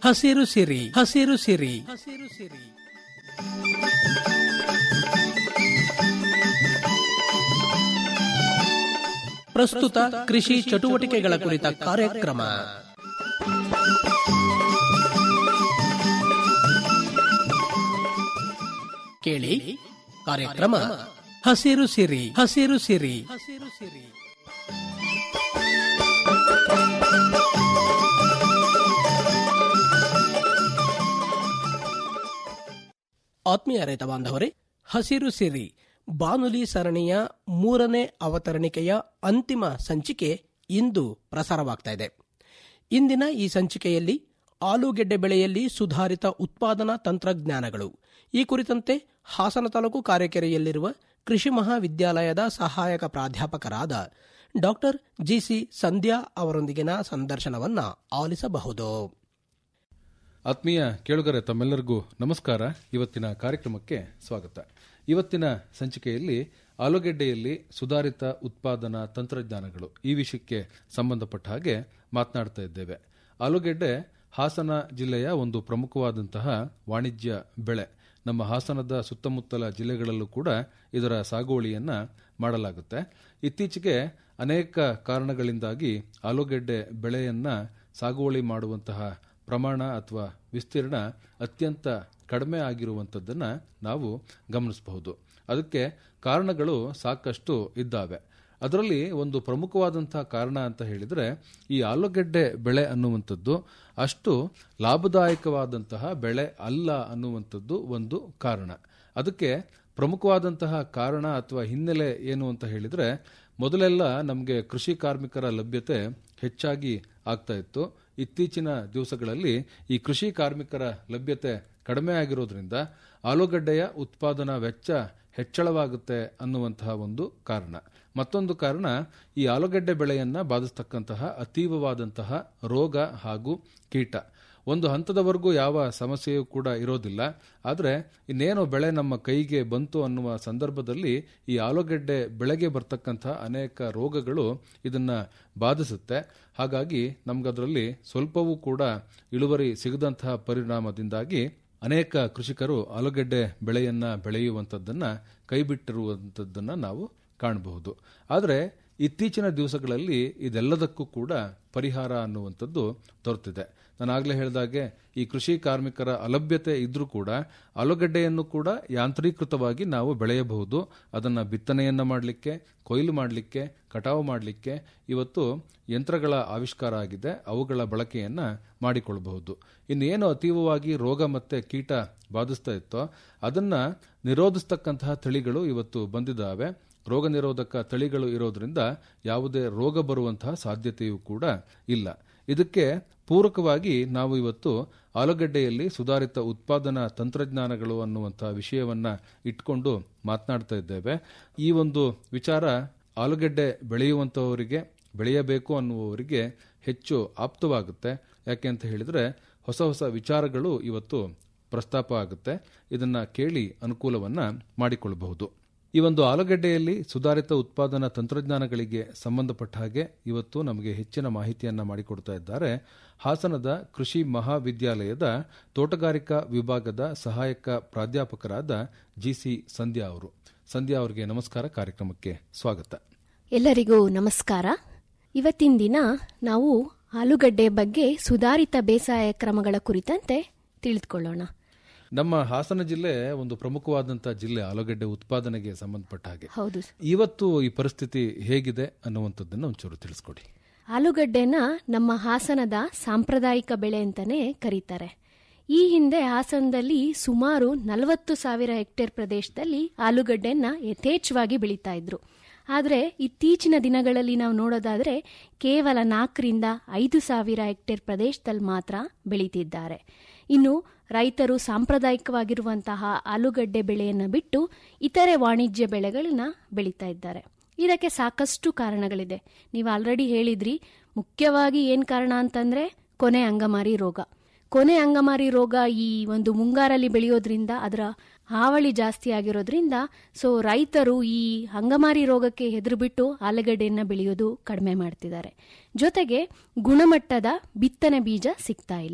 ಹಸಿರು ಸಿರಿ ಹಸಿರು ಸಿರಿ ಹಸಿರು ಸಿರಿ ಪ್ರಸ್ತುತ ಕೃಷಿ ಚಟುವಟಿಕೆಗಳ ಕುರಿತ ಕಾರ್ಯಕ್ರಮ ಕೇಳಿ ಕಾರ್ಯಕ್ರಮ ಹಸಿರು ಸಿರಿ ಹಸಿರು ಸಿರಿ ಹಸಿರು ಸಿರಿ ಆತ್ಮೀಯ ರೈತ ಬಾಂಧವರೇ ಹಸಿರು ಸಿರಿ ಬಾನುಲಿ ಸರಣಿಯ ಮೂರನೇ ಅವತರಣಿಕೆಯ ಅಂತಿಮ ಸಂಚಿಕೆ ಇಂದು ಪ್ರಸಾರವಾಗ್ತಾ ಇದೆ ಇಂದಿನ ಈ ಸಂಚಿಕೆಯಲ್ಲಿ ಆಲೂಗೆಡ್ಡೆ ಬೆಳೆಯಲ್ಲಿ ಸುಧಾರಿತ ಉತ್ಪಾದನಾ ತಂತ್ರಜ್ಞಾನಗಳು ಈ ಕುರಿತಂತೆ ಹಾಸನ ತಾಲೂಕು ಕಾರೆಕೆರೆಯಲ್ಲಿರುವ ಕೃಷಿ ಮಹಾವಿದ್ಯಾಲಯದ ಸಹಾಯಕ ಪ್ರಾಧ್ಯಾಪಕರಾದ ಡಾಕ್ಟರ್ ಜಿಸಿ ಸಂಧ್ಯಾ ಅವರೊಂದಿಗಿನ ಸಂದರ್ಶನವನ್ನ ಆಲಿಸಬಹುದು ಆತ್ಮೀಯ ಕೇಳುಗರೆ ತಮ್ಮೆಲ್ಲರಿಗೂ ನಮಸ್ಕಾರ ಇವತ್ತಿನ ಕಾರ್ಯಕ್ರಮಕ್ಕೆ ಸ್ವಾಗತ ಇವತ್ತಿನ ಸಂಚಿಕೆಯಲ್ಲಿ ಆಲೂಗೆಡ್ಡೆಯಲ್ಲಿ ಸುಧಾರಿತ ಉತ್ಪಾದನಾ ತಂತ್ರಜ್ಞಾನಗಳು ಈ ವಿಷಯಕ್ಕೆ ಸಂಬಂಧಪಟ್ಟ ಹಾಗೆ ಮಾತನಾಡ್ತಾ ಇದ್ದೇವೆ ಆಲೂಗೆಡ್ಡೆ ಹಾಸನ ಜಿಲ್ಲೆಯ ಒಂದು ಪ್ರಮುಖವಾದಂತಹ ವಾಣಿಜ್ಯ ಬೆಳೆ ನಮ್ಮ ಹಾಸನದ ಸುತ್ತಮುತ್ತಲ ಜಿಲ್ಲೆಗಳಲ್ಲೂ ಕೂಡ ಇದರ ಸಾಗುವಳಿಯನ್ನ ಮಾಡಲಾಗುತ್ತೆ ಇತ್ತೀಚೆಗೆ ಅನೇಕ ಕಾರಣಗಳಿಂದಾಗಿ ಆಲೂಗೆಡ್ಡೆ ಬೆಳೆಯನ್ನ ಸಾಗುವಳಿ ಮಾಡುವಂತಹ ಪ್ರಮಾಣ ಅಥವಾ ವಿಸ್ತೀರ್ಣ ಅತ್ಯಂತ ಕಡಿಮೆ ಆಗಿರುವಂಥದ್ದನ್ನು ನಾವು ಗಮನಿಸಬಹುದು ಅದಕ್ಕೆ ಕಾರಣಗಳು ಸಾಕಷ್ಟು ಇದ್ದಾವೆ ಅದರಲ್ಲಿ ಒಂದು ಪ್ರಮುಖವಾದಂತಹ ಕಾರಣ ಅಂತ ಹೇಳಿದರೆ ಈ ಆಲೂಗೆಡ್ಡೆ ಬೆಳೆ ಅನ್ನುವಂಥದ್ದು ಅಷ್ಟು ಲಾಭದಾಯಕವಾದಂತಹ ಬೆಳೆ ಅಲ್ಲ ಅನ್ನುವಂಥದ್ದು ಒಂದು ಕಾರಣ ಅದಕ್ಕೆ ಪ್ರಮುಖವಾದಂತಹ ಕಾರಣ ಅಥವಾ ಹಿನ್ನೆಲೆ ಏನು ಅಂತ ಹೇಳಿದರೆ ಮೊದಲೆಲ್ಲ ನಮಗೆ ಕೃಷಿ ಕಾರ್ಮಿಕರ ಲಭ್ಯತೆ ಹೆಚ್ಚಾಗಿ ಆಗ್ತಾ ಇತ್ತು ಇತ್ತೀಚಿನ ದಿವಸಗಳಲ್ಲಿ ಈ ಕೃಷಿ ಕಾರ್ಮಿಕರ ಲಭ್ಯತೆ ಕಡಿಮೆ ಆಗಿರೋದ್ರಿಂದ ಆಲೂಗಡ್ಡೆಯ ಉತ್ಪಾದನಾ ವೆಚ್ಚ ಹೆಚ್ಚಳವಾಗುತ್ತೆ ಅನ್ನುವಂತಹ ಒಂದು ಕಾರಣ ಮತ್ತೊಂದು ಕಾರಣ ಈ ಆಲೂಗಡ್ಡೆ ಬೆಳೆಯನ್ನ ಬಾಧಿಸ್ತಕ್ಕಂತಹ ಅತೀವವಾದಂತಹ ರೋಗ ಹಾಗೂ ಕೀಟ ಒಂದು ಹಂತದವರೆಗೂ ಯಾವ ಸಮಸ್ಯೆಯೂ ಕೂಡ ಇರೋದಿಲ್ಲ ಆದರೆ ಇನ್ನೇನು ಬೆಳೆ ನಮ್ಮ ಕೈಗೆ ಬಂತು ಅನ್ನುವ ಸಂದರ್ಭದಲ್ಲಿ ಈ ಆಲೂಗೆಡ್ಡೆ ಬೆಳೆಗೆ ಬರ್ತಕ್ಕಂತಹ ಅನೇಕ ರೋಗಗಳು ಇದನ್ನ ಬಾಧಿಸುತ್ತೆ ಹಾಗಾಗಿ ನಮ್ಗದರಲ್ಲಿ ಸ್ವಲ್ಪವೂ ಕೂಡ ಇಳುವರಿ ಸಿಗದಂತಹ ಪರಿಣಾಮದಿಂದಾಗಿ ಅನೇಕ ಕೃಷಿಕರು ಆಲೂಗೆಡ್ಡೆ ಬೆಳೆಯನ್ನ ಬೆಳೆಯುವಂಥದ್ದನ್ನ ಕೈಬಿಟ್ಟಿರುವಂಥದ್ದನ್ನ ನಾವು ಕಾಣಬಹುದು ಆದರೆ ಇತ್ತೀಚಿನ ದಿವಸಗಳಲ್ಲಿ ಇದೆಲ್ಲದಕ್ಕೂ ಕೂಡ ಪರಿಹಾರ ಅನ್ನುವಂಥದ್ದು ದೊರೆತಿದೆ ನಾನು ಆಗಲೇ ಹೇಳಿದಾಗೆ ಈ ಕೃಷಿ ಕಾರ್ಮಿಕರ ಅಲಭ್ಯತೆ ಇದ್ರೂ ಕೂಡ ಆಲೂಗಡ್ಡೆಯನ್ನು ಕೂಡ ಯಾಂತ್ರೀಕೃತವಾಗಿ ನಾವು ಬೆಳೆಯಬಹುದು ಅದನ್ನು ಬಿತ್ತನೆಯನ್ನು ಮಾಡಲಿಕ್ಕೆ ಕೊಯ್ಲು ಮಾಡಲಿಕ್ಕೆ ಕಟಾವು ಮಾಡಲಿಕ್ಕೆ ಇವತ್ತು ಯಂತ್ರಗಳ ಆವಿಷ್ಕಾರ ಆಗಿದೆ ಅವುಗಳ ಬಳಕೆಯನ್ನು ಮಾಡಿಕೊಳ್ಳಬಹುದು ಇನ್ನೇನು ಅತೀವವಾಗಿ ರೋಗ ಮತ್ತೆ ಕೀಟ ಬಾಧಿಸ್ತಾ ಇತ್ತೋ ಅದನ್ನ ನಿರೋಧಿಸ್ತಕ್ಕಂತಹ ತಳಿಗಳು ಇವತ್ತು ಬಂದಿದ್ದಾವೆ ರೋಗ ನಿರೋಧಕ ತಳಿಗಳು ಇರೋದ್ರಿಂದ ಯಾವುದೇ ರೋಗ ಬರುವಂತಹ ಸಾಧ್ಯತೆಯೂ ಕೂಡ ಇಲ್ಲ ಇದಕ್ಕೆ ಪೂರಕವಾಗಿ ನಾವು ಇವತ್ತು ಆಲೂಗಡ್ಡೆಯಲ್ಲಿ ಸುಧಾರಿತ ಉತ್ಪಾದನಾ ತಂತ್ರಜ್ಞಾನಗಳು ಅನ್ನುವಂತಹ ವಿಷಯವನ್ನ ಇಟ್ಕೊಂಡು ಮಾತನಾಡ್ತಾ ಇದ್ದೇವೆ ಈ ಒಂದು ವಿಚಾರ ಆಲೂಗಡ್ಡೆ ಬೆಳೆಯುವಂತಹವರಿಗೆ ಬೆಳೆಯಬೇಕು ಅನ್ನುವವರಿಗೆ ಹೆಚ್ಚು ಆಪ್ತವಾಗುತ್ತೆ ಯಾಕೆ ಅಂತ ಹೇಳಿದ್ರೆ ಹೊಸ ಹೊಸ ವಿಚಾರಗಳು ಇವತ್ತು ಪ್ರಸ್ತಾಪ ಆಗುತ್ತೆ ಇದನ್ನ ಕೇಳಿ ಅನುಕೂಲವನ್ನ ಮಾಡಿಕೊಳ್ಳಬಹುದು ಈ ಒಂದು ಆಲೂಗಡ್ಡೆಯಲ್ಲಿ ಸುಧಾರಿತ ಉತ್ಪಾದನಾ ತಂತ್ರಜ್ಞಾನಗಳಿಗೆ ಸಂಬಂಧಪಟ್ಟ ಹಾಗೆ ಇವತ್ತು ನಮಗೆ ಹೆಚ್ಚಿನ ಮಾಹಿತಿಯನ್ನ ಮಾಡಿಕೊಡ್ತಾ ಇದ್ದಾರೆ ಹಾಸನದ ಕೃಷಿ ಮಹಾವಿದ್ಯಾಲಯದ ತೋಟಗಾರಿಕಾ ವಿಭಾಗದ ಸಹಾಯಕ ಪ್ರಾಧ್ಯಾಪಕರಾದ ಜಿಸಿ ಸಂಧ್ಯಾ ಅವರು ಸಂಧ್ಯಾ ಅವರಿಗೆ ನಮಸ್ಕಾರ ಕಾರ್ಯಕ್ರಮಕ್ಕೆ ಸ್ವಾಗತ ಎಲ್ಲರಿಗೂ ನಮಸ್ಕಾರ ಇವತ್ತಿನ ದಿನ ನಾವು ಆಲೂಗಡ್ಡೆ ಬಗ್ಗೆ ಸುಧಾರಿತ ಬೇಸಾಯ ಕ್ರಮಗಳ ಕುರಿತಂತೆ ತಿಳಿದುಕೊಳ್ಳೋಣ ನಮ್ಮ ಹಾಸನ ಜಿಲ್ಲೆ ಒಂದು ಪ್ರಮುಖವಾದಂತಹ ಜಿಲ್ಲೆ ಆಲೂಗಡ್ಡೆ ಉತ್ಪಾದನೆಗೆ ಸಂಬಂಧಪಟ್ಟ ಹಾಗೆ ಹೌದು ಇವತ್ತು ಈ ಪರಿಸ್ಥಿತಿ ಹೇಗಿದೆ ಅನ್ನುವಂಥದ್ದನ್ನು ಒಂಚೂರು ತಿಳಿಸ್ಕೊಡಿ ಆಲೂಗಡ್ಡೆನ ನಮ್ಮ ಹಾಸನದ ಸಾಂಪ್ರದಾಯಿಕ ಬೆಳೆ ಅಂತಾನೆ ಕರೀತಾರೆ ಈ ಹಿಂದೆ ಹಾಸನದಲ್ಲಿ ಸುಮಾರು ನಲವತ್ತು ಸಾವಿರ ಹೆಕ್ಟೇರ್ ಪ್ರದೇಶದಲ್ಲಿ ಆಲೂಗಡ್ಡೆನ ಯಥೇಚ್ಛವಾಗಿ ಬೆಳೀತಾ ಇದ್ರು ಆದರೆ ಇತ್ತೀಚಿನ ದಿನಗಳಲ್ಲಿ ನಾವು ನೋಡೋದಾದ್ರೆ ಕೇವಲ ನಾಲ್ಕರಿಂದ ಐದು ಸಾವಿರ ಹೆಕ್ಟೇರ್ ಪ್ರದೇಶದಲ್ಲಿ ಮಾತ್ರ ಬೆಳೀತಿದ್ದಾರೆ ಇನ್ನು ರೈತರು ಸಾಂಪ್ರದಾಯಿಕವಾಗಿರುವಂತಹ ಆಲೂಗಡ್ಡೆ ಬೆಳೆಯನ್ನು ಬಿಟ್ಟು ಇತರೆ ವಾಣಿಜ್ಯ ಬೆಳೆಗಳನ್ನ ಬೆಳೀತಾ ಇದ್ದಾರೆ ಇದಕ್ಕೆ ಸಾಕಷ್ಟು ಕಾರಣಗಳಿದೆ ನೀವು ಆಲ್ರೆಡಿ ಹೇಳಿದ್ರಿ ಮುಖ್ಯವಾಗಿ ಏನು ಕಾರಣ ಅಂತಂದ್ರೆ ಕೊನೆ ಅಂಗಮಾರಿ ರೋಗ ಕೊನೆ ಅಂಗಮಾರಿ ರೋಗ ಈ ಒಂದು ಮುಂಗಾರಲ್ಲಿ ಬೆಳೆಯೋದ್ರಿಂದ ಅದರ ಹಾವಳಿ ಜಾಸ್ತಿ ಆಗಿರೋದ್ರಿಂದ ಸೊ ರೈತರು ಈ ಅಂಗಮಾರಿ ರೋಗಕ್ಕೆ ಹೆದರುಬಿಟ್ಟು ಆಲೂಗಡ್ಡೆಯನ್ನು ಬೆಳೆಯೋದು ಕಡಿಮೆ ಮಾಡ್ತಿದ್ದಾರೆ ಜೊತೆಗೆ ಗುಣಮಟ್ಟದ ಬಿತ್ತನೆ ಬೀಜ ಸಿಗ್ತಾ ಇಲ್ಲ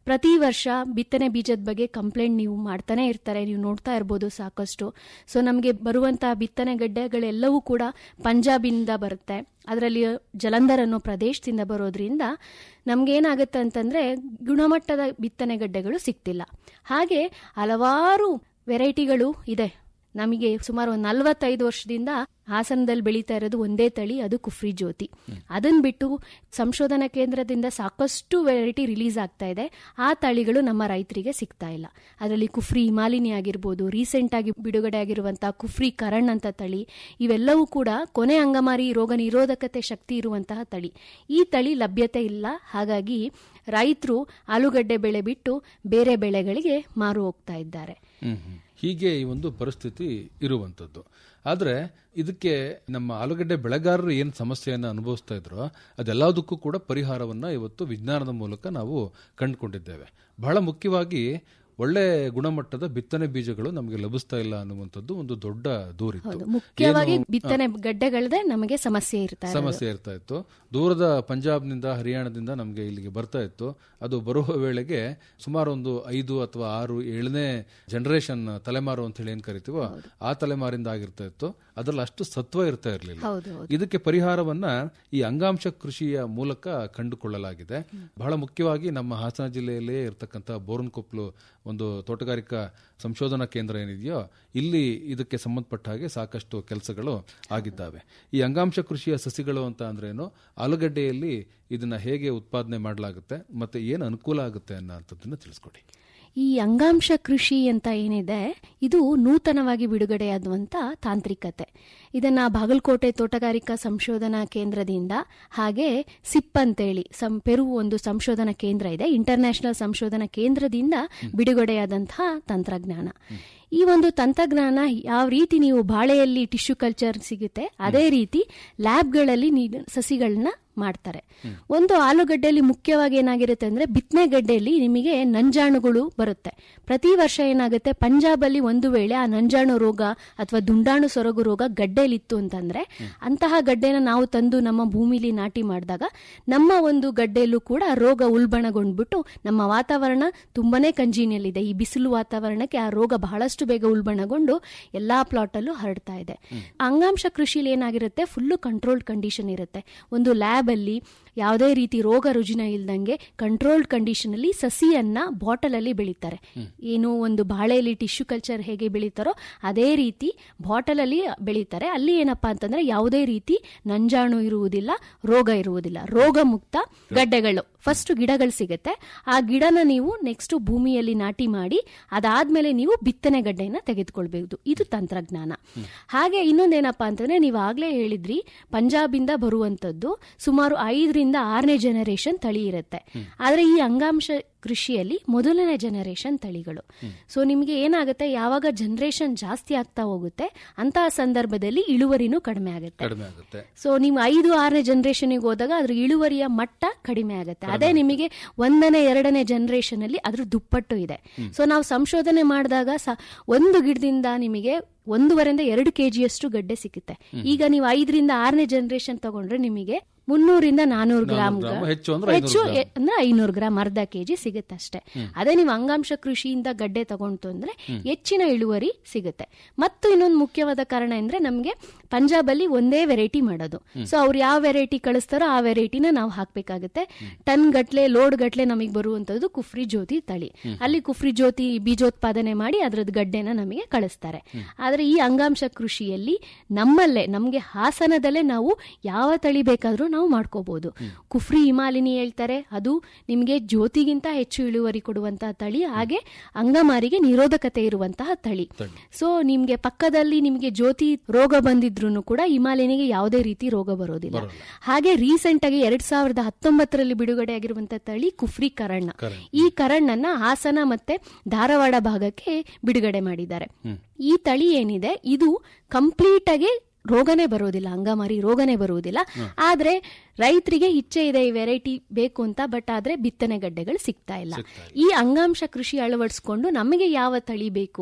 ಪ್ರತಿ ವರ್ಷ ಬಿತ್ತನೆ ಬೀಜದ ಬಗ್ಗೆ ಕಂಪ್ಲೇಂಟ್ ನೀವು ಮಾಡ್ತಾನೆ ಇರ್ತಾರೆ ನೀವು ನೋಡ್ತಾ ಇರ್ಬೋದು ಸಾಕಷ್ಟು ಸೊ ನಮಗೆ ಬರುವಂತಹ ಬಿತ್ತನೆ ಗಡ್ಡೆಗಳೆಲ್ಲವೂ ಕೂಡ ಪಂಜಾಬಿಂದ ಬರುತ್ತೆ ಅದರಲ್ಲಿ ಜಲಂಧರ್ ಅನ್ನೋ ಪ್ರದೇಶದಿಂದ ಬರೋದ್ರಿಂದ ನಮ್ಗೇನಾಗುತ್ತೆ ಅಂತಂದ್ರೆ ಗುಣಮಟ್ಟದ ಬಿತ್ತನೆ ಗಡ್ಡೆಗಳು ಸಿಗ್ತಿಲ್ಲ ಹಾಗೆ ಹಲವಾರು ವೆರೈಟಿಗಳು ಇದೆ ನಮಗೆ ಸುಮಾರು ಒಂದು ನಲವತ್ತೈದು ವರ್ಷದಿಂದ ಹಾಸನದಲ್ಲಿ ಬೆಳೀತಾ ಇರೋದು ಒಂದೇ ತಳಿ ಅದು ಕುಫ್ರಿ ಜ್ಯೋತಿ ಅದನ್ನ ಬಿಟ್ಟು ಸಂಶೋಧನಾ ಕೇಂದ್ರದಿಂದ ಸಾಕಷ್ಟು ವೆರೈಟಿ ರಿಲೀಸ್ ಆಗ್ತಾ ಇದೆ ಆ ತಳಿಗಳು ನಮ್ಮ ರೈತರಿಗೆ ಸಿಗ್ತಾ ಇಲ್ಲ ಅದರಲ್ಲಿ ಕುಫ್ರಿ ಹಿಮಾಲಿನಿ ಆಗಿರ್ಬೋದು ರೀಸೆಂಟ್ ಆಗಿ ಬಿಡುಗಡೆ ಆಗಿರುವಂತಹ ಕುಫ್ರಿ ಕರಣ್ ಅಂತ ತಳಿ ಇವೆಲ್ಲವೂ ಕೂಡ ಕೊನೆ ಅಂಗಮಾರಿ ರೋಗ ನಿರೋಧಕತೆ ಶಕ್ತಿ ಇರುವಂತಹ ತಳಿ ಈ ತಳಿ ಲಭ್ಯತೆ ಇಲ್ಲ ಹಾಗಾಗಿ ರೈತರು ಆಲೂಗಡ್ಡೆ ಬೆಳೆ ಬಿಟ್ಟು ಬೇರೆ ಬೆಳೆಗಳಿಗೆ ಮಾರು ಹೋಗ್ತಾ ಇದ್ದಾರೆ ಹ್ಮ್ ಹ್ಮ್. ಹೀಗೆ ಈ ಒಂದು ಪರಿಸ್ಥಿತಿ ಇರುವಂತದ್ದು ಆದ್ರೆ ಇದಕ್ಕೆ ನಮ್ಮ ಆಲೂಗಡ್ಡೆ ಬೆಳೆಗಾರರು ಏನು ಸಮಸ್ಯೆಯನ್ನು ಅನುಭವಿಸ್ತಾ ಇದ್ರೋ ಅದೆಲ್ಲದಕ್ಕೂ ಕೂಡ ಪರಿಹಾರವನ್ನ ಇವತ್ತು ವಿಜ್ಞಾನದ ಮೂಲಕ ನಾವು ಕಂಡುಕೊಂಡಿದ್ದೇವೆ ಬಹಳ ಮುಖ್ಯವಾಗಿ ಒಳ್ಳೆ ಗುಣಮಟ್ಟದ ಬಿತ್ತನೆ ಬೀಜಗಳು ನಮಗೆ ಲಭಿಸ್ತಾ ಇಲ್ಲ ಅನ್ನುವಂಥದ್ದು ಒಂದು ದೊಡ್ಡ ದೂರಿತ್ತು ಹೌದು ಮುಖ್ಯವಾಗಿ ಬಿತ್ತನೆ ಗಡ್ಡೆಗಳದೇ ನಮಗೆ ಸಮಸ್ಯೆ ಇರ್ತಾ ಇದೆ ಸಮಸ್ಯೆ ಇರ್ತಾ ಇತ್ತು ದೂರದ ಪಂಜಾಬ್ನಿಂದ ಹರಿಯಾಣದಿಂದ ನಮಗೆ ಇಲ್ಲಿಗೆ ಬರ್ತಾ ಇತ್ತು ಅದು ಬರುವ ವೇಳೆಗೆ ಸುಮಾರು ಒಂದು ಐದು ಅಥವಾ ಆರು ಏಳನೇ ಜನರೇಷನ್ ತಲೆಮಾರು ಅಂತ ಹೇಳಿ ಏನ್ ಕರಿತೀವೋ ಆ ತಲೆಮಾರಿಂದ ಆಗಿರ್ತಾ ಇತ್ತು ಅದ್ರಲ್ಲಿ ಅಷ್ಟು ಸತ್ವ ಇರ್ತಾ ಇರಲಿಲ್ಲ ಹೌದು ಹೌದು ಇದಕ್ಕೆ ಪರಿಹಾರವನ್ನ ಈ ಅಂಗಾಂಶ ಕೃಷಿಯ ಮೂಲಕ ಕಂಡುಕೊಳ್ಳಲಾಗಿದೆ ಬಹಳ ಮುಖ್ಯವಾಗಿ ನಮ್ಮ ಹಾಸನ ಜಿಲ್ಲೆಯಲ್ಲೇ ಇರತಕ್ಕಂಥ ಬೋರನ್ಕೊಪ್ಲು ಒಂದು ತೋಟಗಾರಿಕಾ ಸಂಶೋಧನಾ ಕೇಂದ್ರ ಏನಿದೆಯೋ ಇಲ್ಲಿ ಇದಕ್ಕೆ ಸಂಬಂಧಪಟ್ಟ ಹಾಗೆ ಸಾಕಷ್ಟು ಕೆಲಸಗಳು ಆಗಿದ್ದಾವೆ ಈ ಅಂಗಾಂಶ ಕೃಷಿಯ ಸಸಿಗಳು ಅಂತ ಅಂದ್ರೇನು ಆಲೂಗಡ್ಡೆಯಲ್ಲಿ ಇದನ್ನ ಹೇಗೆ ಉತ್ಪಾದನೆ ಮಾಡಲಾಗುತ್ತೆ ಮತ್ತೆ ಏನು ಅನುಕೂಲ ಆಗುತ್ತೆ ಅನ್ನೋಂಥದ್ದನ್ನ ತಿಳಿಸ್ಕೊಡಿ ಈ ಅಂಗಾಂಶ ಕೃಷಿ ಅಂತ ಏನಿದೆ ಇದು ನೂತನವಾಗಿ ಬಿಡುಗಡೆಯಾದಂಥ ತಾಂತ್ರಿಕತೆ ಇದನ್ನ ಬಾಗಲಕೋಟೆ ತೋಟಗಾರಿಕಾ ಸಂಶೋಧನಾ ಕೇಂದ್ರದಿಂದ ಹಾಗೆ ಸಿಪ್ ಅಂತೇಳಿ ಸಂ ಪೆರು ಒಂದು ಸಂಶೋಧನಾ ಕೇಂದ್ರ ಇದೆ ಇಂಟರ್ನ್ಯಾಷನಲ್ ಸಂಶೋಧನಾ ಕೇಂದ್ರದಿಂದ ಬಿಡುಗಡೆಯಾದಂತಹ ತಂತ್ರಜ್ಞಾನ ಈ ಒಂದು ತಂತ್ರಜ್ಞಾನ ಯಾವ ರೀತಿ ನೀವು ಬಾಳೆಯಲ್ಲಿ ಟಿಶ್ಯೂ ಕಲ್ಚರ್ ಸಿಗುತ್ತೆ ಅದೇ ರೀತಿ ಲ್ಯಾಬ್ಗಳಲ್ಲಿ ನೀವು ಸಸಿಗಳನ್ನ ಮಾಡ್ತಾರೆ ಒಂದು ಆಲೂಗಡ್ಡೆಯಲ್ಲಿ ಮುಖ್ಯವಾಗಿ ಏನಾಗಿರುತ್ತೆ ಅಂದ್ರೆ ಬಿತ್ತನೆ ಗಡ್ಡೆಯಲ್ಲಿ ನಿಮಗೆ ನಂಜಾಣುಗಳು ಬರುತ್ತೆ ಪ್ರತಿ ವರ್ಷ ಏನಾಗುತ್ತೆ ಪಂಜಾಬಲ್ಲಿ ಒಂದು ವೇಳೆ ಆ ನಂಜಾಣು ರೋಗ ಅಥವಾ ದುಂಡಾಣು ಸೊರಗು ರೋಗ ಗಡ್ಡೆಯಲ್ಲಿತ್ತು ಅಂತಂದ್ರೆ ಅಂತಹ ಗಡ್ಡೆನ ನಾವು ತಂದು ನಮ್ಮ ಭೂಮಿಲಿ ನಾಟಿ ಮಾಡಿದಾಗ ನಮ್ಮ ಒಂದು ಗಡ್ಡೆಯಲ್ಲೂ ಕೂಡ ರೋಗ ಉಲ್ಬಣಗೊಂಡ್ಬಿಟ್ಟು ನಮ್ಮ ವಾತಾವರಣ ತುಂಬಾನೇ ಕಂಜಿನಿಯಲ್ ಇದೆ ಈ ಬಿಸಿಲು ವಾತಾವರಣಕ್ಕೆ ಆ ರೋಗ ಬಹಳಷ್ಟು ಬೇಗ ಉಲ್ಬಣಗೊಂಡು ಎಲ್ಲಾ ಪ್ಲಾಟ್ ಅಲ್ಲೂ ಹರಡ್ತಾ ಇದೆ ಅಂಗಾಂಶ ಕೃಷಿಲಿ ಏನಾಗಿರುತ್ತೆ ಫುಲ್ಲು ಕಂಟ್ರೋಲ್ಡ್ ಕಂಡೀಷನ್ ಇರುತ್ತೆ ಒಂದು ಲ್ಯಾಬ್ ಅಲ್ಲಿ ಯಾವುದೇ ರೀತಿ ರೋಗ ರುಜಿನ ಇಲ್ದಂಗೆ ಕಂಟ್ರೋಲ್ಡ್ ಕಂಡೀಷನ್ ಅಲ್ಲಿ ಸಸಿಯನ್ನ ಬಾಟಲ್ ಅಲ್ಲಿ ಬೆಳೀತಾರೆ ಏನು ಒಂದು ಬಾಳೆಯಲ್ಲಿ ಟಿಶ್ಯೂ ಕಲ್ಚರ್ ಹೇಗೆ ಬೆಳೀತಾರೋ ಅದೇ ರೀತಿ ಬಾಟಲ್ ಅಲ್ಲಿ ಬೆಳೀತಾರೆ ಅಲ್ಲಿ ಏನಪ್ಪಾ ಅಂತಂದ್ರೆ ಯಾವುದೇ ರೀತಿ ನಂಜಾಣು ಇರುವುದಿಲ್ಲ ರೋಗ ಇರುವುದಿಲ್ಲ ರೋಗ ಮುಕ್ತ ಗಡ್ಡೆಗಳು ಫಸ್ಟ್ ಗಿಡಗಳು ಸಿಗುತ್ತೆ ಆ ಗಿಡನ ನೀವು ನೆಕ್ಸ್ಟ್ ಭೂಮಿಯಲ್ಲಿ ನಾಟಿ ಮಾಡಿ ಅದಾದ್ಮೇಲೆ ನೀವು ಬಿತ್ತನೆ ಗಡ್ಡೆಯನ್ನ ತೆಗೆದುಕೊಳ್ಬಹುದು ಇದು ತಂತ್ರಜ್ಞಾನ ಹಾಗೆ ಇನ್ನೊಂದೇನಪ್ಪಾ ಅಂತಂದ್ರೆ ನೀವು ಆಗ್ಲೇ ಹೇಳಿದ್ರಿ ಪಂಜಾಬಿಂದ ಬರುವಂತದ್ದು ಸುಮಾರು ಐದರಿಂದ ಆರನೇ ಜನರೇಷನ್ ತಳಿ ಇರುತ್ತೆ ಆದ್ರೆ ಈ ಅಂಗಾಂಶ ಕೃಷಿಯಲ್ಲಿ ಮೊದಲನೇ ಜನರೇಷನ್ ತಳಿಗಳು ಸೊ ನಿಮಗೆ ಏನಾಗುತ್ತೆ ಯಾವಾಗ ಜನರೇಷನ್ ಜಾಸ್ತಿ ಆಗ್ತಾ ಹೋಗುತ್ತೆ ಅಂತಹ ಸಂದರ್ಭದಲ್ಲಿ ಇಳುವರಿನೂ ಕಡಿಮೆ ಆಗುತ್ತೆ ಕಡಿಮೆ ಆಗುತ್ತೆ ಸೊ ನೀವು ಐದು ಆರನೇ ಜನರೇಷನ್ಗೆ ಹೋದಾಗ ಅದ್ರ ಇಳುವರಿಯ ಮಟ್ಟ ಕಡಿಮೆ ಆಗುತ್ತೆ ಅದೇ ನಿಮಗೆ ಒಂದನೇ ಎರಡನೇ ಜನರೇಷನ್ ಅಲ್ಲಿ ಅದ್ರ ದುಪ್ಪಟ್ಟು ಇದೆ ಸೊ ನಾವು ಸಂಶೋಧನೆ ಮಾಡಿದಾಗ ಸ ಒಂದು ಗಿಡದಿಂದ ನಿಮಗೆ ಒಂದೂವರೆಯಿಂದ ಎರಡು ಕೆಜಿಯಷ್ಟು ಗಡ್ಡೆ ಸಿಗುತ್ತೆ ಈಗ ನೀವು ಐದರಿಂದ ಆರನೇ ಜನರೇಷನ್ ತಗೊಂಡ್ರೆ ನಿಮಗೆ ಮುನ್ನೂರಿಂದ ನಾನೂರು ಗ್ರಾಮ್ ಗ್ರಾಮ್, ಹೆಚ್ಚು ಅಂದ್ರೆ ಹೆಚ್ಚು ಎ- ಅಂದ್ರೆ ಐನೂರು ಗ್ರಾಮ್ ಅರ್ಧ ಕೆಜಿ ಸಿಗುತ್ತೆ ಅಷ್ಟೇ ಅದೇ ನೀವು ಅಂಗಾಂಶ ಕೃಷಿಯಿಂದ ಗಡ್ಡೆ ತಗೊಂಡು ಅಂದ್ರೆ ಹೆಚ್ಚಿನ ಇಳುವರಿ ಸಿಗುತ್ತೆ ಮತ್ತು ಇನ್ನೊಂದು ಮುಖ್ಯವಾದ ಕಾರಣ ಅಂದ್ರೆ ನಮಗೆ ಪಂಜಾಬ್ ಅಲ್ಲಿ ಒಂದೇ ವೆರೈಟಿ ಮಾಡೋದು ಸೊ ಅವ್ರು ಯಾವ ವೆರೈಟಿ ಕಳಿಸ್ತಾರೋ ಆ ವೆರೈಟಿನ ನಾವು ಹಾಕ್ಬೇಕಾಗುತ್ತೆ ಟನ್ ಗಟ್ಲೆ ಲೋಡ್ ಗಟ್ಲೆ ನಮಗೆ ಬರುವಂತದ್ದು ಕುಫ್ರಿ ಜ್ಯೋತಿ ತಳಿ ಅಲ್ಲಿ ಕುಫ್ರಿ ಜ್ಯೋತಿ ಬೀಜೋತ್ಪಾದನೆ ಮಾಡಿ ಅದ್ರದ್ದು ಗಡ್ಡೆನ ನಮಗೆ ಕಳಿಸ್ತಾರೆ ಆದ್ರೆ ಈ ಅಂಗಾಂಶ ಕೃಷಿಯಲ್ಲಿ ನಮ್ಮಲ್ಲೇ ನಮಗೆ ಹಾಸನದಲ್ಲೇ ನಾವು ಯಾವ ತಳಿ ಬೇಕಾದ್ರೂ ನಾವು ಮಾಡ್ಕೋಬಹುದು ಕುಫ್ರಿ ಹಿಮಾಲಿನಿ ಹೇಳ್ತಾರೆ ಅದು ನಿಮಗೆ ಜ್ಯೋತಿಗಿಂತ ಹೆಚ್ಚು ಇಳುವರಿ ಕೊಡುವಂತಹ ತಳಿ ಹಾಗೆ ಅಂಗಮಾರಿಗೆ ನಿರೋಧಕತೆ ಇರುವಂತಹ ತಳಿ ಸೊ ನಿಮ್ಗೆ ಪಕ್ಕದಲ್ಲಿ ನಿಮಗೆ ಜ್ಯೋತಿ ರೋಗ ಬಂದಿದ್ರು ಕೂಡ ಹಿಮಾಲಿನಿಗೆ ಯಾವುದೇ ರೀತಿ ರೋಗ ಬರೋದಿಲ್ಲ ಹಾಗೆ ರೀಸೆಂಟ್ ಆಗಿ ಎರಡ್ ಸಾವಿರದ ಹತ್ತೊಂಬತ್ತರಲ್ಲಿ ಬಿಡುಗಡೆ ಆಗಿರುವಂತಹ ತಳಿ ಕುಫ್ರಿ ಕರಣ್ಣ ಈ ಕರಣ್ಣನ್ನ ಹಾಸನ ಮತ್ತೆ ಧಾರವಾಡ ಭಾಗಕ್ಕೆ ಬಿಡುಗಡೆ ಮಾಡಿದ್ದಾರೆ ಈ ತಳಿ ಏನಿದೆ ಇದು ಕಂಪ್ಲೀಟ್ ಆಗಿ ರೋಗನೇ ಬರೋದಿಲ್ಲ ಅಂಗಮಾರಿ ರೋಗನೇ ಬರುವುದಿಲ್ಲ ಆದ್ರೆ ರೈತರಿಗೆ ಇಚ್ಛೆ ಇದೆ ಈ ವೆರೈಟಿ ಬೇಕು ಅಂತ ಬಟ್ ಆದ್ರೆ ಬಿತ್ತನೆ ಗಡ್ಡೆಗಳು ಸಿಗ್ತಾ ಇಲ್ಲ ಈ ಅಂಗಾಂಶ ಕೃಷಿ ಅಳವಡಿಸ್ಕೊಂಡು ನಮಗೆ ಯಾವ ತಳಿ ಬೇಕು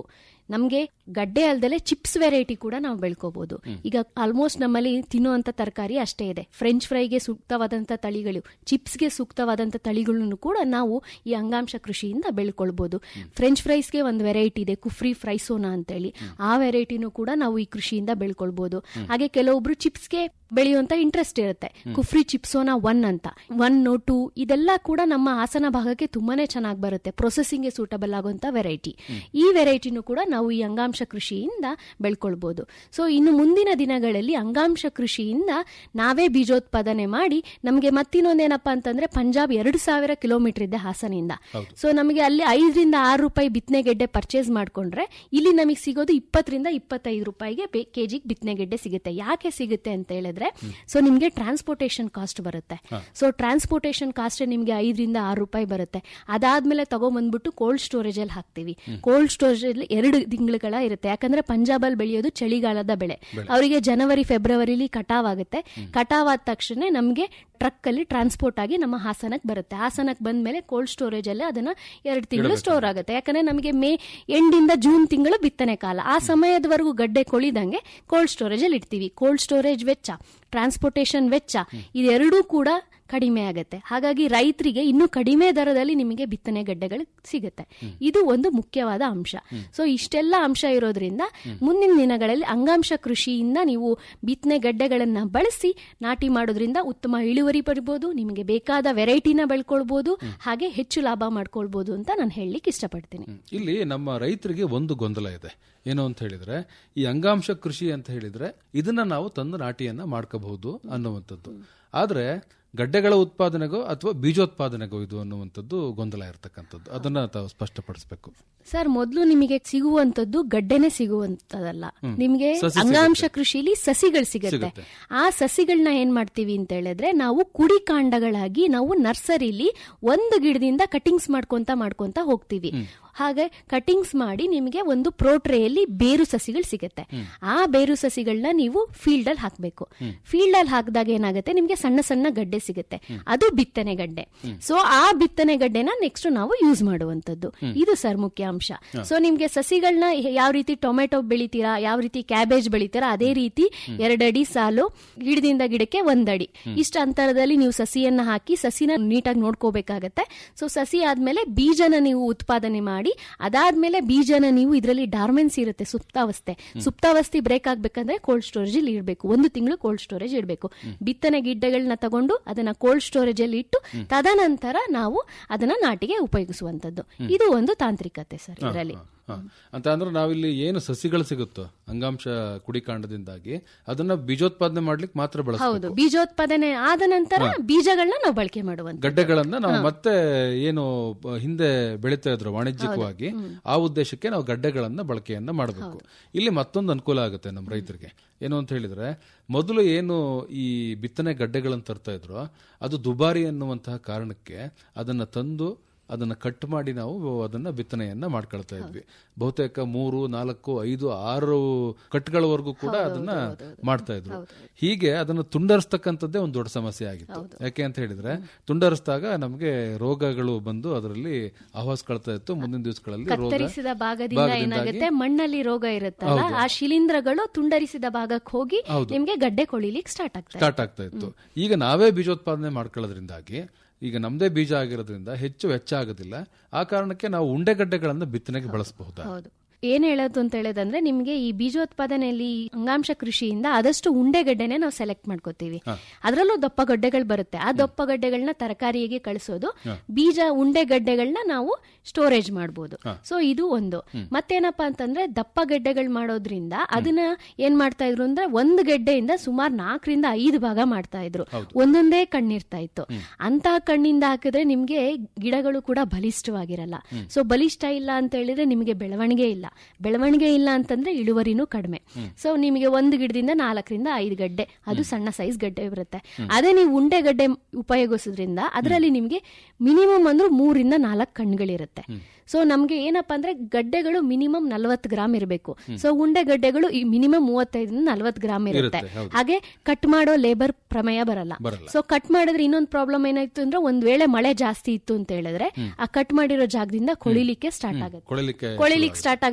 ನಮ್ಗೆ ಗಡ್ಡೆ ಅಲ್ದಲೆ ಚಿಪ್ಸ್ ವೆರೈಟಿ ಕೂಡ ನಾವು ಬೆಳ್ಕೋಬಹುದು ಈಗ ಆಲ್ಮೋಸ್ಟ್ ನಮ್ಮಲ್ಲಿ ತಿನ್ನುವಂತ ತರಕಾರಿ ಅಷ್ಟೇ ಇದೆ ಫ್ರೆಂಚ್ ಫ್ರೈಗೆ ಸೂಕ್ತವಾದಂತ ತಳಿಗಳು ಚಿಪ್ಸ್ಗೆ ಸೂಕ್ತವಾದಂತ ತಳಿಗಳನ್ನು ಕೂಡ ನಾವು ಈ ಅಂಗಾಂಶ ಕೃಷಿಯಿಂದ ಬೆಳ್ಕೊಳ್ಬಹುದು ಫ್ರೆಂಚ್ ಫ್ರೈಸ್ಗೆ ಒಂದು ವೆರೈಟಿ ಇದೆ ಕುಫ್ರಿ ಫ್ರೈಸೋನಾ ಅಂತೇಳಿ ಆ ವೆರೈಟಿನೂ ಕೂಡ ನಾವು ಈ ಕೃಷಿಯಿಂದ ಬೆಳ್ಕೊಳ್ಬಹುದು ಹಾಗೆ ಕೆಲವೊಬ್ರು ಚಿಪ್ಸ್ಗೆ ಬೆಳೆಯುವಂತ ಇಂಟ್ರೆಸ್ಟ್ ಇರುತ್ತೆ ಕುಫ್ರಿ ಚಿಪ್ಸೋನಾ ಒನ್ ಅಂತ ಒನ್ ಟೂ ಇದೆಲ್ಲ ಕೂಡ ನಮ್ಮ ಹಾಸನ ಭಾಗಕ್ಕೆ ತುಂಬಾನೇ ಚೆನ್ನಾಗಿ ಬರುತ್ತೆ ಪ್ರೊಸೆಸಿಂಗ್ಗೆ ಸೂಟಬಲ್ ಆಗುವಂತ ವೆರೈಟಿ ಈ ವೆರೈಟಿನೂ ಕೂಡ ನಾವು ಈ ಅಂಗಾಂಶ ಕೃಷಿಯಿಂದ ಬೆಳ್ಕೊಳ್ಬಹುದು ಸೊ ಇನ್ನು ಮುಂದಿನ ದಿನಗಳಲ್ಲಿ ಅಂಗಾಂಶ ಕೃಷಿಯಿಂದ ನಾವೇ ಬೀಜೋತ್ಪಾದನೆ ಮಾಡಿ ನಮಗೆ ಮತ್ತಿನ್ನೊಂದೇನಪ್ಪಾ ಅಂತಂದ್ರೆ ಪಂಜಾಬ್ ಎರಡು ಸಾವಿರ ಕಿಲೋಮೀಟರ್ ಇದೆ ಹಾಸನಿಂದ ಸೊ ನಮಗೆ ಅಲ್ಲಿ ಐದರಿಂದ ಆರು ರೂಪಾಯಿ ಬಿತ್ತನೆಗೆಡ್ಡೆ ಪರ್ಚೇಸ್ ಮಾಡ್ಕೊಂಡ್ರೆ ಇಲ್ಲಿ ನಮಗೆ ಸಿಗೋದು ಇಪ್ಪತ್ತರಿಂದ ಇಪ್ಪತ್ತೈದು ರೂಪಾಯಿಗೆ ಕೆಜಿಗೆ ಬಿತ್ತನೆಗೆಡ್ಡೆ ಸಿಗುತ್ತೆ ಯಾಕೆ ಸಿಗುತ್ತೆ ಅಂತ ಹೇಳಿದ್ರೆ ಸೊ ನಿಮಗೆ ಟ್ರಾನ್ಸ್ಪೋರ್ಟೇಷನ್ ಕಾಸ್ಟ್ ಬರುತ್ತೆ ಸೊ ಟ್ರಾನ್ಸ್ಪೋರ್ಟೇಷನ್ ಕಾಸ್ಟ್ ನಿಮಗೆ ಐದರಿಂದ ಆರು ರೂಪಾಯಿ ಬರುತ್ತೆ ಅದಾದ್ಮೇಲೆ ತಗೊಂಬಂದ್ಬಿಟ್ಟು ಕೋಲ್ಡ್ ಸ್ಟೋರೇಜ್ ಅಲ್ಲಿ ಹಾಕ್ತಿವಿ ಕೋಲ್ಡ್ ಸ್ಟೋರೇಜ್ ಅಲ್ಲಿ ಎರಡು ತಿಂಗಳುಗಳ ಇರುತ್ತೆ ಯಾಕಂದ್ರೆ ಪಂಜಾಬ್ ಅಲ್ಲಿ ಬೆಳೆಯೋದು ಚಳಿಗಾಲದ ಬೆಳೆ ಅವರಿಗೆ ಜನವರಿ ಫೆಬ್ರವರಿಲಿ ಕಟಾವ್ ಆಗುತ್ತೆ ಕಟಾವ್ ಆದ ತಕ್ಷಣ ನಮಗೆ ಟ್ರಕ್ ಅಲ್ಲಿ ಟ್ರಾನ್ಸ್ಪೋರ್ಟ್ ಆಗಿ ನಮ್ಮ ಹಾಸನಕ್ಕೆ ಬರುತ್ತೆ ಹಾಸನಕ್ಕೆ ಬಂದ್ಮೇಲೆ ಕೋಲ್ಡ್ ಸ್ಟೋರೇಜ್ ಅಲ್ಲಿ ಅದನ್ನ ಎರಡು ತಿಂಗಳು ಸ್ಟೋರ್ ಆಗುತ್ತೆ ಯಾಕಂದ್ರೆ ನಮಗೆ ಮೇ ಎಂಡಿಂದ ಜೂನ್ ತಿಂಗಳು ಬಿತ್ತನೆ ಕಾಲ ಆ ಸಮಯದವರೆಗೂ ಗಡ್ಡೆ ಕೊಳಿದಂಗೆ ಕೋಲ್ಡ್ ಸ್ಟೋರೇಜ್ ಅಲ್ಲಿ ಇಡ್ತೀವಿ ಕೋಲ್ಡ್ ಸ್ಟೋರೇಜ್ ವೆಚ್ಚ ಟ್ರಾನ್ಸ್ಪೋರ್ಟೇಷನ್ ವೆಚ್ಚ ಇದೆರಡೂ ಕೂಡ ಕಡಿಮೆ ಆಗುತ್ತೆ ಹಾಗಾಗಿ ರೈತರಿಗೆ ಇನ್ನೂ ಕಡಿಮೆ ದರದಲ್ಲಿ ನಿಮಗೆ ಬಿತ್ತನೆ ಗಡ್ಡೆಗಳು ಸಿಗುತ್ತೆ ಇದು ಒಂದು ಮುಖ್ಯವಾದ ಅಂಶ ಸೊ ಇಷ್ಟೆಲ್ಲ ಅಂಶ ಇರೋದ್ರಿಂದ ಮುಂದಿನ ದಿನಗಳಲ್ಲಿ ಅಂಗಾಂಶ ಕೃಷಿಯಿಂದ ನೀವು ಬಿತ್ತನೆ ಗಡ್ಡೆಗಳನ್ನ ಬಳಸಿ ನಾಟಿ ಮಾಡೋದ್ರಿಂದ ಉತ್ತಮ ಇಳುವರಿ ಪಡಿಬಹುದು ನಿಮಗೆ ಬೇಕಾದ ವೆರೈಟಿನ ಬೆಳ್ಕೊಳ್ಬಹುದು ಹಾಗೆ ಹೆಚ್ಚು ಲಾಭ ಮಾಡ್ಕೊಳ್ಬಹುದು ಅಂತ ನಾನು ಹೇಳಲಿಕ್ಕೆ ಇಷ್ಟಪಡ್ತೀನಿ ಇಲ್ಲಿ ನಮ್ಮ ರೈತರಿಗೆ ಒಂದು ಗೊಂದಲ ಇದೆ ಏನು ಅಂತ ಹೇಳಿದ್ರೆ ಈ ಅಂಗಾಂಶ ಕೃಷಿ ಅಂತ ಹೇಳಿದ್ರೆ ಇದನ್ನ ನಾವು ತಂದು ನಾಟಿಯನ್ನ ಮಾಡ್ಕೋಬಹುದು ಅನ್ನುವಂಥದ್ದು ಆದ್ರೆ ಗಡ್ಡೆಗಳ ಉತ್ಪಾದನೆಗೋ ಅಥವಾ ಬೀಜೋತ್ಪಾದನೆಗೋ ಇದು ಅನ್ನುವಂಥದ್ದು ಗೊಂದಲ ಇರತಕ್ಕಂಥದ್ದು ಅದನ್ನ ತಾವು ಸ್ಪಷ್ಟಪಡಿಸಬೇಕು ಸರ್ ಮೊದಲು ನಿಮಗೆ ಸಿಗುವಂತದ್ದು ಗಡ್ಡೆನೆ ಸಿಗುವಂತದಲ್ಲ ನಿಮಗೆ ಸಸಿ ಅಂಗಾಂಶ ಕೃಷಿಲಿ ಸಸಿಗಳು ಸಿಗುತ್ತೆ ಆ ಸಸಿಗಳನ್ನ ಏನ್ ಮಾಡ್ತೀವಿ ಅಂತ ಹೇಳಿದ್ರೆ ನಾವು ಕುಡಿ ಕಾಂಡಗಳಾಗಿ ನಾವು ನರ್ಸರಿಲಿ ಒಂದು ಗಿಡದಿಂದ ಕಟಿಂಗ್ಸ್ ಮಾಡ್ಕೊಂತ ಮಾಡ್ಕೊಂತ ಹೋಗ್ತೀವಿ ಹಾಗೆ ಕಟಿಂಗ್ಸ್ ಮಾಡಿ ನಿಮಗೆ ಒಂದು ಪ್ರೋಟ್ರೆಯಲ್ಲಿ ಬೇರು ಸಸಿಗಳು ಸಿಗುತ್ತೆ ಆ ಬೇರು ಸಸಿಗಳನ್ನ ನೀವು ಫೀಲ್ಡ್ ಅಲ್ಲಿ ಹಾಕಬೇಕು ಫೀಲ್ಡ್ ಅಲ್ಲಿ ಹಾಕಿದಾಗ ಏನಾಗುತ್ತೆ ನಿಮಗೆ ಸಣ್ಣ ಸಣ್ಣ ಗಡ್ಡೆ ಸಿಗುತ್ತೆ ಅದು ಬಿತ್ತನೆ ಗಡ್ಡೆ ಸೊ ಆ ಬಿತ್ತನೆ ಗಡ್ಡೆನ ನೆಕ್ಸ್ಟ್ ನಾವು ಯೂಸ್ ಮಾಡುವಂತದ್ದು ಇದು ಸರ್ ಮುಖ್ಯ ಅಂಶ ಸೊ ನಿಮ್ಗೆ ಸಸಿಗಳನ್ನ ಯಾವ ರೀತಿ ಟೊಮೆಟೊ ಬೆಳಿತೀರಾ ಯಾವ ರೀತಿ ಕ್ಯಾಬೇಜ್ ಬೆಳಿತೀರಾ ಅದೇ ರೀತಿ ಎರಡಡಿ ಸಾಲು ಗಿಡದಿಂದ ಗಿಡಕ್ಕೆ ಒಂದಡಿ ಇಷ್ಟ ಅಂತರದಲ್ಲಿ ನೀವು ಸಸಿಯನ್ನ ಹಾಕಿ ಸಸಿನ ನೀಟಾಗಿ ನೋಡ್ಕೋಬೇಕಾಗತ್ತೆ ಸೊ ಸಸಿ ಆದ್ಮೇಲೆ ಬೀಜನ ನೀವು ಉತ್ಪಾದನೆ ಮಾಡಿ ಅದಾದ್ಮೇಲೆ ಬೀಜನ ನೀವು ಇದರಲ್ಲಿ ಡಾರ್ಮೆನ್ಸ್ ಇರುತ್ತೆ ಸುಪ್ತಾವಸ್ಥೆ ಸುಪ್ತಾವಸ್ಥೆ ಬ್ರೇಕ್ ಆಗ್ಬೇಕಂದ್ರೆ ಕೋಲ್ಡ್ ಸ್ಟೋರೇಜ್ ಅಲ್ಲಿ ಇಡಬೇಕು ಒಂದು ತಿಂಗಳು ಕೋಲ್ಡ್ ಸ್ಟೋರೇಜ್ ಇಡಬೇಕು ಬಿತ್ತನೆ ಗಿಡ್ಡಗಳನ್ನ ತಗೊಂಡು ಅದನ್ನ ಕೋಲ್ಡ್ ಸ್ಟೋರೇಜ್ ಅಲ್ಲಿ ಇಟ್ಟು ತದನಂತರ ನಾವು ಅದನ್ನ ನಾಟಿಗೆ ಉಪಯೋಗಿಸುವಂತದ್ದು ಇದು ಒಂದು ತಾಂತ್ರಿಕತೆ ಸರ್ ಇದರಲ್ಲಿ ಹ. ಅಂತ ಅಂದ್ರೆ ನಾವಿಲ್ಲಿ ಏನು ಸಸಿಗಳು ಸಿಗುತ್ತೋ ಅಂಗಾಂಶ ಕುಡಿಕಾಂಡದಿಂದಾಗಿ ಅದನ್ನ ಬೀಜೋತ್ಪಾದನೆ ಮಾಡ್ಲಿಕ್ಕೆ ಮಾತ್ರ ಬಳಸಬೇಕು ಹೌದು ಬೀಜೋತ್ಪಾದನೆ ಆದ ನಂತರ ಬೀಜಗಳನ್ನ ನಾವು ಬಳಕೆ ಮಾಡುವಂತ ಗಡ್ಡೆಗಳನ್ನ ನಾವು ಮತ್ತೆ ಏನು ಬ- ಹಿಂದೆ ಬೆಳೀತಾ ಇದ್ರು ವಾಣಿಜ್ಯಿಕವಾಗಿ ಆ ಉದ್ದೇಶಕ್ಕೆ ನಾವು ಗಡ್ಡೆಗಳನ್ನ ಬಳಕೆಯನ್ನ ಮಾಡಬೇಕು ಇಲ್ಲಿ ಮತ್ತೊಂದು ಅನುಕೂಲ ಆಗುತ್ತೆ ನಮ್ಮ ರೈತರಿಗೆ ಏನು ಅಂತ ಹೇಳಿದ್ರೆ ಮೊದಲು ಏನು ಈ ಬಿತ್ತನೆ ಗಡ್ಡೆಗಳನ್ನು ತರ್ತಾ ಇದ್ರು ಅದು ದುಬಾರಿ ಅನ್ನುವಂತಹ ಕಾರಣಕ್ಕೆ ಅದನ್ನ ತಂದು ಅದನ್ನ ಕಟ್ ಮಾಡಿ ನಾವು ಅದನ್ನ ಬಿತ್ತನೆಯನ್ನ ಮಾಡ್ಕೊಳ್ತಾ ಇದ್ವಿ ಬಹುತೇಕ ಮೂರು ನಾಲ್ಕು ಐದು ಆರು ಕಟ್ಗಳವರೆಗೂ ಕೂಡ ಅದನ್ನ ಮಾಡ್ತಾ ಇದ್ರು ಹೀಗೆ ಅದನ್ನ ತುಂಡರಿಸ್ತಕ್ಕಂಥದ್ದೇ ಒಂದು ದೊಡ್ಡ ಸಮಸ್ಯೆ ಆಗಿತ್ತು ಯಾಕೆ ಅಂತ ಹೇಳಿದ್ರೆ ತುಂಡರಿಸಿದಾಗ ನಮಗೆ ರೋಗಗಳು ಬಂದು ಅದರಲ್ಲಿ ಆವಾಸ್ಕೊಳ್ತಾ ಇತ್ತು ಮುಂದಿನ ದಿವಸಗಳಲ್ಲಿ ರೋಗ ಕತ್ತರಿಸಿದ ಭಾಗದಿಂದ ಏನಾಗುತ್ತೆ ಮಣ್ಣಲ್ಲಿ ರೋಗ ಇರುತ್ತಲ್ಲ ಆ ಶಿಲೀಂಧ್ರಗಳು ತುಂಡರಿಸಿದ ಭಾಗಕ್ಕೆ ಹೋಗಿ ನಿಮ್ಗೆ ಗಡ್ಡೆ ಕೊಳಿಲಿಕ್ಕೆ ಸ್ಟಾರ್ಟ್ ಆಗ್ತದೆ ಸ್ಟಾರ್ಟ್ ಆಗ್ತಾ ಇತ್ತು ಈಗ ನಾವೇ ಬೀಜೋತ್ಪಾದನೆ ಮಾಡ್ಕೊಳ್ಳೋದ್ರಿಂದಾಗಿ ಈಗ ನಮ್ದೇ ಬೀಜ ಆಗಿರೋದ್ರಿಂದ ಹೆಚ್ಚು ವೆಚ್ಚ ಆಗೋದಿಲ್ಲ ಆ ಕಾರಣಕ್ಕೆ ನಾವು ಉಂಡೆಗಡ್ಡೆಗಳನ್ನು ಬಿತ್ತನೆಗೆ ಬಳಸಬಹುದಾ ಹೌದು ಏನ್ ಹೇಳೋದು ಅಂತ ಹೇಳೋದಂದ್ರೆ ನಿಮ್ಗೆ ಈ ಬೀಜೋತ್ಪಾದನೆಯಲ್ಲಿ ಈ ಅಂಗಾಂಶ ಕೃಷಿಯಿಂದ ಆದಷ್ಟು ಉಂಡೆಗಡ್ಡೆನೆ ನಾವು ಸೆಲೆಕ್ಟ್ ಮಾಡ್ಕೋತೀವಿ ಅದರಲ್ಲೂ ದಪ್ಪ ಗಡ್ಡೆಗಳು ಬರುತ್ತೆ ಆ ದಪ್ಪ ಗಡ್ಡೆಗಳನ್ನ ತರಕಾರಿಗೆ ಕಳಿಸೋದು ಬೀಜ ಉಂಡೆಗಡ್ಡೆಗಳನ್ನ ನಾವು ಸ್ಟೋರೇಜ್ ಮಾಡಬಹುದು ಸೊ ಇದು ಒಂದು ಮತ್ತೇನಪ್ಪಾ ಅಂತಂದ್ರೆ ದಪ್ಪ ಗಡ್ಡೆಗಳು ಮಾಡೋದ್ರಿಂದ ಅದನ್ನ ಏನ್ ಮಾಡ್ತಾ ಇದ್ರು ಅಂದ್ರೆ ಒಂದು ಗೆಡ್ಡೆಯಿಂದ ಸುಮಾರು ನಾಲ್ಕರಿಂದ ಐದು ಭಾಗ ಮಾಡ್ತಾ ಇದ್ರು ಒಂದೊಂದೇ ಕಣ್ಣಿರ್ತಾ ಇತ್ತು ಅಂತ ಕಣ್ಣಿಂದ ಹಾಕಿದ್ರೆ ನಿಮ್ಗೆ ಗಿಡಗಳು ಕೂಡ ಬಲಿಷ್ಠವಾಗಿರಲ್ಲ ಸೊ ಬಲಿಷ್ಠ ಇಲ್ಲ ಅಂತ ಹೇಳಿದ್ರೆ ನಿಮಗೆ ಬೆಳವಣಿಗೆ ಇಲ್ಲ ಬೆಳವಣಿಗೆ ಇಲ್ಲ ಅಂತಂದ್ರೆ ಇಳುವರಿನೂ ಕಡಿಮೆ ಸೊ ನಿಮಗೆ ಒಂದು ಗಿಡದಿಂದ ನಾಲ್ಕರಿಂದ ಐದು ಗಡ್ಡೆ ಅದು ಸಣ್ಣ ಸೈಜ್ ಗಡ್ಡೆ ಬರುತ್ತೆ ಅದೇ ನೀವು ಉಂಡೆ ಗಡ್ಡೆ ಉಪಯೋಗಿಸೋದ್ರಿಂದ ಅದರಲ್ಲಿ ನಿಮಗೆ ಮಿನಿಮಮ್ ಅಂದ್ರೆ ಮೂರಿಂದ ನಾಲ್ಕು ಕಣ್ಗಳಿರುತ್ತೆ ಸೊ ನಮ್ಗೆ ಏನಪ್ಪಾ ಅಂದ್ರೆ ಗಡ್ಡೆಗಳು ಮಿನಿಮಮ್ ನಲ್ವತ್ತು ಗ್ರಾಮ್ ಇರಬೇಕು ಸೊ ಉಂಡೆ ಗಡ್ಡೆಗಳು ಮಿನಿಮಮ್ ಮೂವತ್ತೈದರಿಂದ ನಲ್ವತ್ತು ಗ್ರಾಮ್ ಇರುತ್ತೆ ಹಾಗೆ ಕಟ್ ಮಾಡೋ ಲೇಬರ್ ಪ್ರಮೇಯ ಬರಲ್ಲ ಸೊ ಕಟ್ ಮಾಡಿದ್ರೆ ಇನ್ನೊಂದು ಪ್ರಾಬ್ಲಮ್ ಏನಾಯ್ತು ಅಂದ್ರೆ ಒಂದ್ ವೇಳೆ ಮಳೆ ಜಾಸ್ತಿ ಇತ್ತು ಅಂತ ಹೇಳಿದ್ರೆ ಆ ಕಟ್ ಮಾಡಿರೋ ಜಾಗದಿಂದ ಕೊಳಿಲಿಕ್ಕೆ ಸ್ಟಾರ್ಟ್ ಆಗುತ್ತೆ ಕೊಳಲಿಕ್ಕೆ ಕೊಳಿಲಿಕ್ಕೆ ಸ್ಟಾರ್ಟ್ ಆಗುತ್ತೆ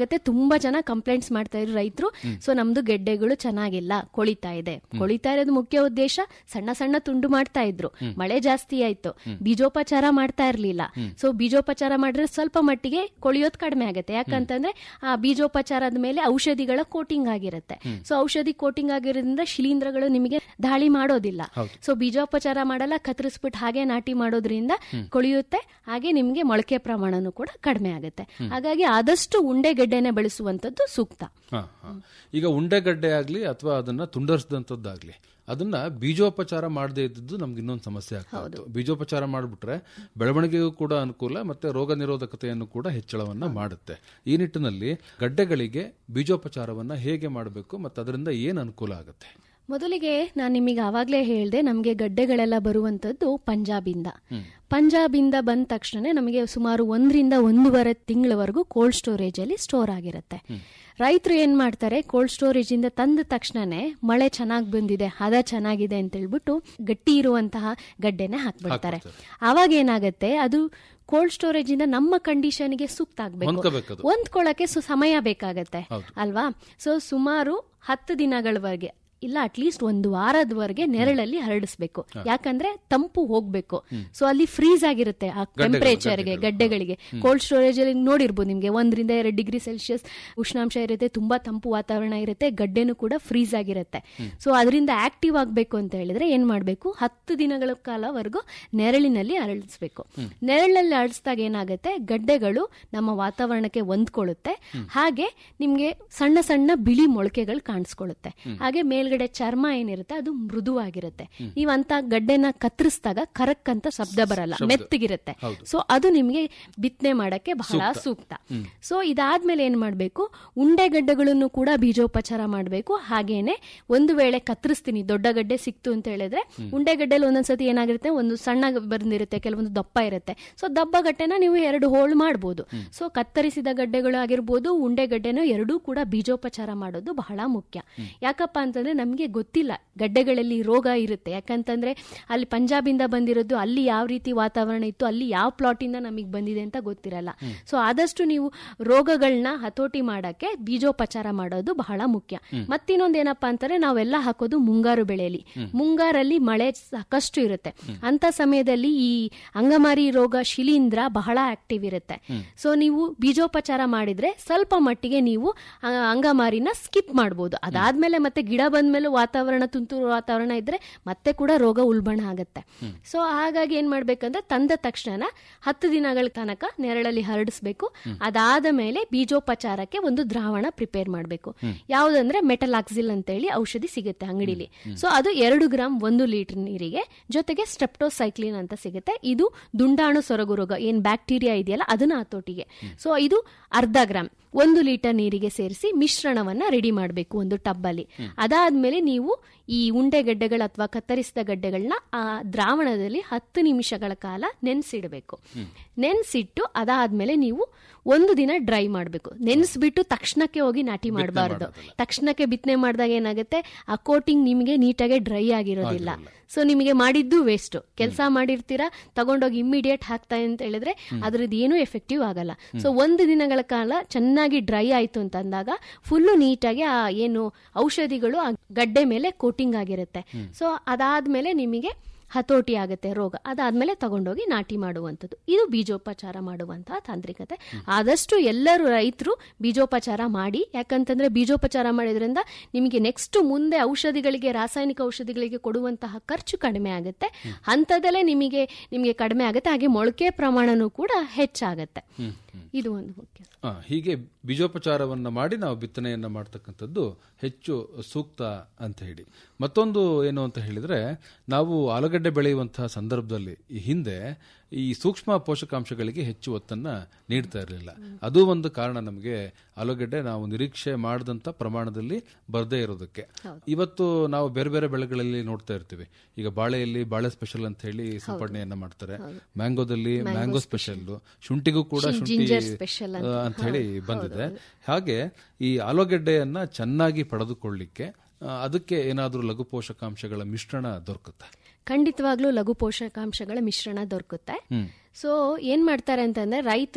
ಏನಾಗುತ್ತೆ ತುಂಬಾ ಜನ ಕಂಪ್ಲೇಂಟ್ಸ್ ಮಾಡ್ತಾ ಇದ್ರು ರೈತರು ಸೊ ನಮ್ದು ಗೆಡ್ಡೆಗಳು ಚೆನ್ನಾಗಿಲ್ಲ ಕೊಳಿತಾ ಇದೆ ಕೊಳಿತಾ ಇರೋದು ಮುಖ್ಯ ಉದ್ದೇಶ ಸಣ್ಣ ಸಣ್ಣ ತುಂಡು ಮಾಡ್ತಾ ಇದ್ರು ಮಳೆ ಜಾಸ್ತಿ ಆಯ್ತು ಬೀಜೋಪಚಾರ ಮಾಡ್ತಾ ಇರ್ಲಿಲ್ಲ ಸೊ ಬೀಜೋಪಚಾರ ಮಾಡಿದ್ರೆ ಸ್ವಲ್ಪ ಮಟ್ಟಿಗೆ ಕೊಳಿಯೋದು ಕಡಿಮೆ ಆಗುತ್ತೆ ಯಾಕಂತಂದ್ರೆ ಆ ಬೀಜೋಪಚಾರದ ಮೇಲೆ ಔಷಧಿಗಳ ಕೋಟಿಂಗ್ ಆಗಿರುತ್ತೆ ಸೊ ಔಷಧಿ ಕೋಟಿಂಗ್ ಆಗಿರೋದ್ರಿಂದ ಶಿಲೀಂಧ್ರಗಳು ನಿಮಗೆ ದಾಳಿ ಮಾಡೋದಿಲ್ಲ ಸೊ ಬೀಜೋಪಚಾರ ಮಾಡಲ್ಲ ಕತ್ತರಿಸ್ಬಿಟ್ಟು ಹಾಗೆ ನಾಟಿ ಮಾಡೋದ್ರಿಂದ ಕೊಳಿಯುತ್ತೆ ಹಾಗೆ ನಿಮ್ಗೆ ಮೊಳಕೆ ಪ್ರಮಾಣನೂ ಕೂಡ ಕಡಿಮೆ ಆಗುತ್ತೆ ಹಾಗಾಗಿ ಆದಷ್ಟು ಉಂಡೆಗೆಡ್ಡೆನೆ ಬೆಳೆಸುವಂತದ್ದು ಸೂಕ್ತ ಹಾ, ಹಾ. ಈಗ ಉಂಡೆಗಡ್ಡೆ ಆಗ್ಲಿ ಅಥವಾ ಅದನ್ನ ತುಂಡರಿಸಿದಂಥದ್ದಾಗ್ಲಿ ಅದನ್ನ ಬೀಜೋಪಚಾರ ಮಾಡದೇ ಇದ್ದದ್ದು ನಮ್ಗೆ ಇನ್ನೊಂದು ಸಮಸ್ಯೆ ಆಗ್ತಾ ಇತ್ತು ಬೀಜೋಪಚಾರ ಮಾಡಿಬಿಟ್ರೆ ಬೆಳವಣಿಗೆಗೂ ಕೂಡ ಅನುಕೂಲ ಮತ್ತೆ ರೋಗ ನಿರೋಧಕತೆಯನ್ನು ಕೂಡ ಹೆಚ್ಚಳವನ್ನ ಮಾಡುತ್ತೆ ಈ ನಿಟ್ಟಿನಲ್ಲಿ ಗಡ್ಡೆಗಳಿಗೆ ಬೀಜೋಪಚಾರವನ್ನ ಹೇಗೆ ಮಾಡಬೇಕು ಮತ್ತೆ ಅದರಿಂದ ಏನು ಅನುಕೂಲ ಆಗುತ್ತೆ ಮೊದಲಿಗೆ ನಾನು ನಿಮಗೆ ಆವಾಗಲೇ ಹೇಳಿದೆ ನಮಗೆ ಗಡ್ಡೆಗಳೆಲ್ಲ ಬರುವಂತದ್ದು ಪಂಜಾಬಿಂದ ಪಂಜಾಬಿಂದ ಬಂದ ತಕ್ಷಣ ನಮಗೆ ಸುಮಾರು ಒಂದರಿಂದ ಒಂದೂವರೆ ತಿಂಗಳವರೆಗೂ ಕೋಲ್ಡ್ ಸ್ಟೋರೇಜ್ ಅಲ್ಲಿ ಸ್ಟೋರ್ ಆಗಿರುತ್ತೆ ರೈತರು ಏನ್ ಮಾಡ್ತಾರೆ ಕೋಲ್ಡ್ ಸ್ಟೋರೇಜ್ ಇಂದ ತಂದ ತಕ್ಷಣನೇ ಮಳೆ ಚೆನ್ನಾಗಿ ಬಂದಿದೆ ಹದ ಚೆನ್ನಾಗಿದೆ ಅಂತ ಹೇಳ್ಬಿಟ್ಟು ಗಟ್ಟಿ ಇರುವಂತಹ ಗಡ್ಡೆನೆ ಹಾಕ್ಬಿಡ್ತಾರೆ ಆವಾಗ ಏನಾಗುತ್ತೆ ಅದು ಕೋಲ್ಡ್ ಸ್ಟೋರೇಜ್ ಇಂದ ನಮ್ಮ ಕಂಡೀಷನ್ಗೆ ಸೂಕ್ತ ಆಗ್ಬೇಕು ಹೊಂದ್ಕೋಬೇಕದು. ಹೊಂದ್ಕೊಳ್ಳಕ್ಕೆ ಸು ಸಮಯ ಬೇಕಾಗತ್ತೆ ಅಲ್ವಾ ಸೊ ಸುಮಾರು ಹತ್ತು ದಿನಗಳವರೆಗೆ ಇಲ್ಲ ಅಟ್ಲೀಸ್ಟ್ ಒಂದು ವಾರದವರೆಗೆ ನೆರಳಲ್ಲಿ ಹರಡಿಸ್ಬೇಕು ಯಾಕಂದ್ರೆ ತಂಪು ಹೋಗ್ಬೇಕು ಸೊ ಅಲ್ಲಿ ಫ್ರೀಸ್ ಆಗಿರುತ್ತೆ ಆ ಟೆಂಪರೇಚರ್ಗೆ ಗಡ್ಡೆಗಳಿಗೆ ಕೋಲ್ಡ್ ಸ್ಟೋರೇಜ್ ಅಲ್ಲಿ ನೋಡಿರ್ಬೋದು ನಿಮ್ಗೆ ಒಂದರಿಂದ ಎರಡು ಡಿಗ್ರಿ ಸೆಲ್ಸಿಯಸ್ ಉಷ್ಣಾಂಶ ಇರುತ್ತೆ ತುಂಬಾ ತಂಪು ವಾತಾವರಣ ಇರುತ್ತೆ ಗಡ್ಡೆನೂ ಕೂಡ ಫ್ರೀಸ್ ಆಗಿರುತ್ತೆ ಸೊ ಅದರಿಂದ ಆಕ್ಟಿವ್ ಆಗಬೇಕು ಅಂತ ಹೇಳಿದ್ರೆ ಏನ್ ಮಾಡಬೇಕು ಹತ್ತು ದಿನಗಳ ಕಾಲವರೆಗೂ ನೆರಳಿನಲ್ಲಿ ಅರಳಿಸ್ಬೇಕು ನೆರಳಲ್ಲಿ ಅರಳಿಸಿದಾಗ ಏನಾಗುತ್ತೆ ಗಡ್ಡೆಗಳು ನಮ್ಮ ವಾತಾವರಣಕ್ಕೆ ಹೊಂದ್ಕೊಳ್ಳುತ್ತೆ ಹಾಗೆ ನಿಮ್ಗೆ ಸಣ್ಣ ಸಣ್ಣ ಬಿಳಿ ಮೊಳಕೆಗಳು ಕಾಣಿಸ್ಕೊಳ್ಳುತ್ತೆ ಹಾಗೆ ಮೇಲ್ಗಡೆ ಚರ್ಮ ಏನಿರುತ್ತೆ ಅದು ಮೃದುವಾಗಿರುತ್ತೆ ನೀವು ಅಂತ ಗಡ್ಡೆನ ಕತ್ತರಿಸಿದಾಗ ಕರಕ್ ಅಂತ ಶಬ್ದ ಬರಲ್ಲ ಮೆತ್ತಗಿರುತ್ತೆ ಸೊ ಅದು ನಿಮ್ಗೆ ಬಿತ್ತನೆ ಮಾಡಕ್ಕೆ ಬಹಳ ಸೂಕ್ತ ಸೊ ಇದಾದ್ಮೇಲೆ ಏನ್ ಮಾಡ್ಬೇಕು ಉಂಡೆಗಡ್ಡೆಗಳನ್ನು ಕೂಡ ಬೀಜೋಪಚಾರ ಮಾಡಬೇಕು ಹಾಗೇನೆ ಒಂದು ವೇಳೆ ಕತ್ತರಿಸ್ತೀನಿ ದೊಡ್ಡ ಗಡ್ಡೆ ಸಿಕ್ತು ಅಂತ ಹೇಳಿದ್ರೆ ಉಂಡೆಗಡ್ಡೆಲಿ ಒಂದೊಂದ್ಸತಿ ಏನಾಗಿರುತ್ತೆ ಒಂದು ಸಣ್ಣ ಬಂದಿರುತ್ತೆ ಕೆಲವೊಂದು ದಪ್ಪ ಇರುತ್ತೆ ಸೊ ದಪ್ಪ ಗಡ್ಡೆನ ನೀವು ಎರಡು ಹೋಳು ಮಾಡಬಹುದು ಸೊ ಕತ್ತರಿಸಿದ ಗಡ್ಡೆಗಳು ಆಗಿರ್ಬೋದು ಉಂಡೆಗಡ್ಡೆನೂ ಎರಡೂ ಕೂಡ ಬೀಜೋಪಚಾರ ಮಾಡೋದು ಬಹಳ ಮುಖ್ಯ ಯಾಕಪ್ಪ ಅಂತಂದ್ರೆ ನಮಗೆ ಗೊತ್ತಿಲ್ಲ ಗಡ್ಡೆಗಳಲ್ಲಿ ರೋಗ ಇರುತ್ತೆ ಯಾಕಂತಂದ್ರೆ ಅಲ್ಲಿ ಪಂಜಾಬಿಂದ ಬಂದಿರೋದು ಅಲ್ಲಿ ಯಾವ ರೀತಿ ವಾತಾವರಣ ಇತ್ತು ಅಲ್ಲಿ ಯಾವ ಪ್ಲಾಟ್ ಇಂದ ನಮಗೆ ಬಂದಿದೆ ಅಂತ ಗೊತ್ತಿರಲ್ಲ ಸೊ ಆದಷ್ಟು ನೀವು ರೋಗಗಳನ್ನ ಹತೋಟಿ ಮಾಡಕ್ಕೆ ಬೀಜೋಪಚಾರ ಮಾಡೋದು ಬಹಳ ಮುಖ್ಯ ಮತ್ತಿನ್ನೊಂದು ಏನಪ್ಪಾ ಅಂತಂದ್ರೆ ನಾವೆಲ್ಲ ಹಾಕೋದು ಮುಂಗಾರು ಬೆಳೆಯಲ್ಲಿ ಮುಂಗಾರಲ್ಲಿ ಮಳೆ ಸಾಕಷ್ಟು ಇರುತ್ತೆ ಅಂತ ಸಮಯದಲ್ಲಿ ಈ ಅಂಗಮಾರಿ ರೋಗ ಶಿಲೀಂಧ್ರ ಬಹಳ ಆಕ್ಟಿವ್ ಇರುತ್ತೆ ಸೊ ನೀವು ಬೀಜೋಪಚಾರ ಮಾಡಿದ್ರೆ ಸ್ವಲ್ಪ ಮಟ್ಟಿಗೆ ನೀವು ಆ, ಅಂಗಮಾರಿನ ಸ್ಕಿಪ್ ಮಾಡಬಹುದು ಅದಾದ್ಮೇಲೆ ಮತ್ತೆ ಗಿಡ ಬಂದ್ಮೇಲೆ ವಾತಾವರಣ ತುಂತುರು ವಾತಾವರಣ ಇದ್ರೆ ಮತ್ತೆ ಕೂಡ ರೋಗ ಉಲ್ಬಣ ಆಗುತ್ತೆ ಸೊ ಹಾಗಾಗಿ ಏನ್ ಮಾಡ್ಬೇಕಂದ್ರೆ ತಂದ ತಕ್ಷಣ ಹತ್ತು ದಿನಗಳ ತನಕ ನೆರಳಲ್ಲಿ ಹರಡಿಸ್ಬೇಕು ಅದಾದ ಮೇಲೆ ಬೀಜೋಪಚಾರಕ್ಕೆ ಒಂದು ದ್ರಾವಣ ಪ್ರಿಪೇರ್ ಮಾಡಬೇಕು ಯಾವುದಂದ್ರೆ ಮೆಟಲಾಕ್ಸಿಲ್ ಅಂತ ಹೇಳಿ ಔಷಧಿ ಸಿಗುತ್ತೆ ಅಂಗಡಿಲಿ ಸೊ ಅದು ಎರಡು ಗ್ರಾಮ್ ಒಂದು ಲೀಟರ್ ನೀರಿಗೆ ಜೊತೆಗೆ ಸ್ಟ್ರೆಪ್ಟೋಸೈಕ್ಲಿನ್ ಅಂತ ಸಿಗುತ್ತೆ ಇದು ದುಂಡಾಣು ಸೊರಗು ರೋಗ ಏನ್ ಬ್ಯಾಕ್ಟೀರಿಯಾ ಇದೆಯಲ್ಲ ಅದನ್ನ ಹತೋಟಿಗೆ ಸೊ ಇದು ಅರ್ಧ ಗ್ರಾಮ್ ಒಂದು ಲೀಟರ್ ನೀರಿಗೆ ಸೇರಿಸಿ ಮಿಶ್ರಣವನ್ನ ರೆಡಿ ಮಾಡಬೇಕು ಒಂದು ಟಬ್ಬಲ್ಲಿ ಅದಾದ್ಮೇಲೆ ನೀವು ಈ ಉಂಡೆಗಡ್ಡೆಗಳು ಅಥವಾ ಕತ್ತರಿಸಿದ ಗಡ್ಡೆಗಳನ್ನ ಆ ದ್ರಾವಣದಲ್ಲಿ ಹತ್ತು ನಿಮಿಷಗಳ ಕಾಲ ನೆನೆಸಿಡಬೇಕು ನೆನೆಸಿಟ್ಟು ಅದಾದ್ಮೇಲೆ ನೀವು ಒಂದು ದಿನ ಡ್ರೈ ಮಾಡಬೇಕು ನೆನೆಸ್ಬಿಟ್ಟು ತಕ್ಷಣಕ್ಕೆ ಹೋಗಿ ನಾಟಿ ಮಾಡಬಾರ್ದು ತಕ್ಷಣಕ್ಕೆ ಬಿತ್ತನೆ ಮಾಡಿದಾಗ ಏನಾಗುತ್ತೆ ಆ ಕೋಟಿಂಗ್ ನಿಮಗೆ ನೀಟಾಗಿ ಡ್ರೈ ಆಗಿರೋದಿಲ್ಲ ಸೊ ನಿಮಗೆ ಮಾಡಿದ್ದು ವೇಸ್ಟ್ ಕೆಲಸ ಮಾಡಿರ್ತೀರಾ ತಗೊಂಡೋಗಿ ಇಮ್ಮಿಡಿಯೇಟ್ ಹಾಕ್ತಾ ಅಂತ ಹೇಳಿದ್ರೆ ಅದ್ರದ್ದು ಏನೂ ಎಫೆಕ್ಟಿವ್ ಆಗಲ್ಲ ಸೊ ಒಂದು ದಿನಗಳ ಕಾಲ ಚೆನ್ನಾಗಿ ಡ್ರೈ ಆಯ್ತು ಅಂತ ಅಂದಾಗ ಫುಲ್ಲು ನೀಟಾಗಿ ಆ ಏನು ಔಷಧಿಗಳು ಆ ಗಡ್ಡೆ ಮೇಲೆ ಕೋಟಿಂಗ್ ಆಗಿರುತ್ತೆ ಸೊ ಅದಾದ್ಮೇಲೆ ನಿಮಗೆ ಹತೋಟಿ ಆಗುತ್ತೆ ರೋಗ ಅದಾದ್ಮೇಲೆ ತಗೊಂಡೋಗಿ ನಾಟಿ ಮಾಡುವಂಥದ್ದು ಇದು ಬೀಜೋಪಚಾರ ಮಾಡುವಂತಹ ತಾಂತ್ರಿಕತೆ ಆದಷ್ಟು ಎಲ್ಲರೂ ರೈತರು ಬೀಜೋಪಚಾರ ಮಾಡಿ ಯಾಕಂತಂದ್ರೆ ಬೀಜೋಪಚಾರ ಮಾಡಿದ್ರಿಂದ ನಿಮಗೆ ನೆಕ್ಸ್ಟ್ ಮುಂದೆ ಔಷಧಿಗಳಿಗೆ ರಾಸಾಯನಿಕ ಔಷಧಿಗಳಿಗೆ ಕೊಡುವಂತಹ ಖರ್ಚು ಕಡಿಮೆ ಆಗುತ್ತೆ ಹಂತದಲ್ಲೇ ನಿಮಗೆ ನಿಮಗೆ ಕಡಿಮೆ ಆಗುತ್ತೆ ಹಾಗೆ ಮೊಳಕೆ ಪ್ರಮಾಣನೂ ಕೂಡ ಹೆಚ್ಚಾಗತ್ತೆ ಇದು ಒಂದು ಮುಖ್ಯ ಆ, ಹೀಗೆ ಬೀಜೋಪಚಾರವನ್ನ ಮಾಡಿ ನಾವು ಬಿತ್ತನೆಯನ್ನ ಮಾಡ್ತಕ್ಕಂಥದ್ದು ಹೆಚ್ಚು ಸೂಕ್ತ ಅಂತ ಹೇಳಿ ಮತ್ತೊಂದು ಏನು ಅಂತ ಹೇಳಿದ್ರೆ ನಾವು ಆಲೂಗಡ್ಡೆ ಬೆಳೆಯುವಂತಹ ಸಂದರ್ಭದಲ್ಲಿ ಈ ಹಿಂದೆ ಈ ಸೂಕ್ಷ್ಮ ಪೋಷಕಾಂಶಗಳಿಗೆ ಹೆಚ್ಚು ಒತ್ತನ್ನ ನೀಡ್ತಾ ಇರಲಿಲ್ಲ ಅದು ಒಂದು ಕಾರಣ ನಮಗೆ ಆಲೂಗಡ್ಡೆ ನಾವು ನಿರೀಕ್ಷೆ ಮಾಡಿದಂತ ಪ್ರಮಾಣದಲ್ಲಿ ಬರದೇ ಇರೋದಕ್ಕೆ ಇವತ್ತು ನಾವು ಬೇರೆ ಬೇರೆ ಬೆಳೆಗಳಲ್ಲಿ ನೋಡ್ತಾ ಇರ್ತೀವಿ ಈಗ ಬಾಳೆಯಲ್ಲಿ ಬಾಳೆ ಸ್ಪೆಷಲ್ ಅಂತ ಹೇಳಿ ಸಿಂಪಡಣೆಯನ್ನ ಮಾಡ್ತಾರೆ ಮ್ಯಾಂಗೋದಲ್ಲಿ ಮ್ಯಾಂಗೋ ಸ್ಪೆಷಲ್ ಶುಂಠಿಗೂ ಕೂಡ ಶುಂಠಿ ಜಿಂಜರ್ ಸ್ಪೆಷಲ್ ಆ, ಅಂತ ಹೇಳಿ ಬಂದಿದೆ ಹಾಗೆ ಈ ಆಲೂಗೆಡ್ಡೆಯನ್ನ ಚೆನ್ನಾಗಿ ಪಡೆದುಕೊಳ್ಳಿಕ್ಕೆ ಆ, ಅದಕ್ಕೆ ಏನಾದರೂ ಲಘು ಪೋಷಕಾಂಶಗಳ ಮಿಶ್ರಣ ದೊರಕುತ್ತೆ ಖಂಡಿತವಾಗ್ಲೂ ಲಘು ಪೋಷಕಾಂಶಗಳ ಮಿಶ್ರಣ ದೊರಕುತ್ತೆ ಹ್ಮ್. ಸೊ ಏನ್ ಮಾಡ್ತಾರೆ ಅಂತಂದ್ರೆ ರೈತರು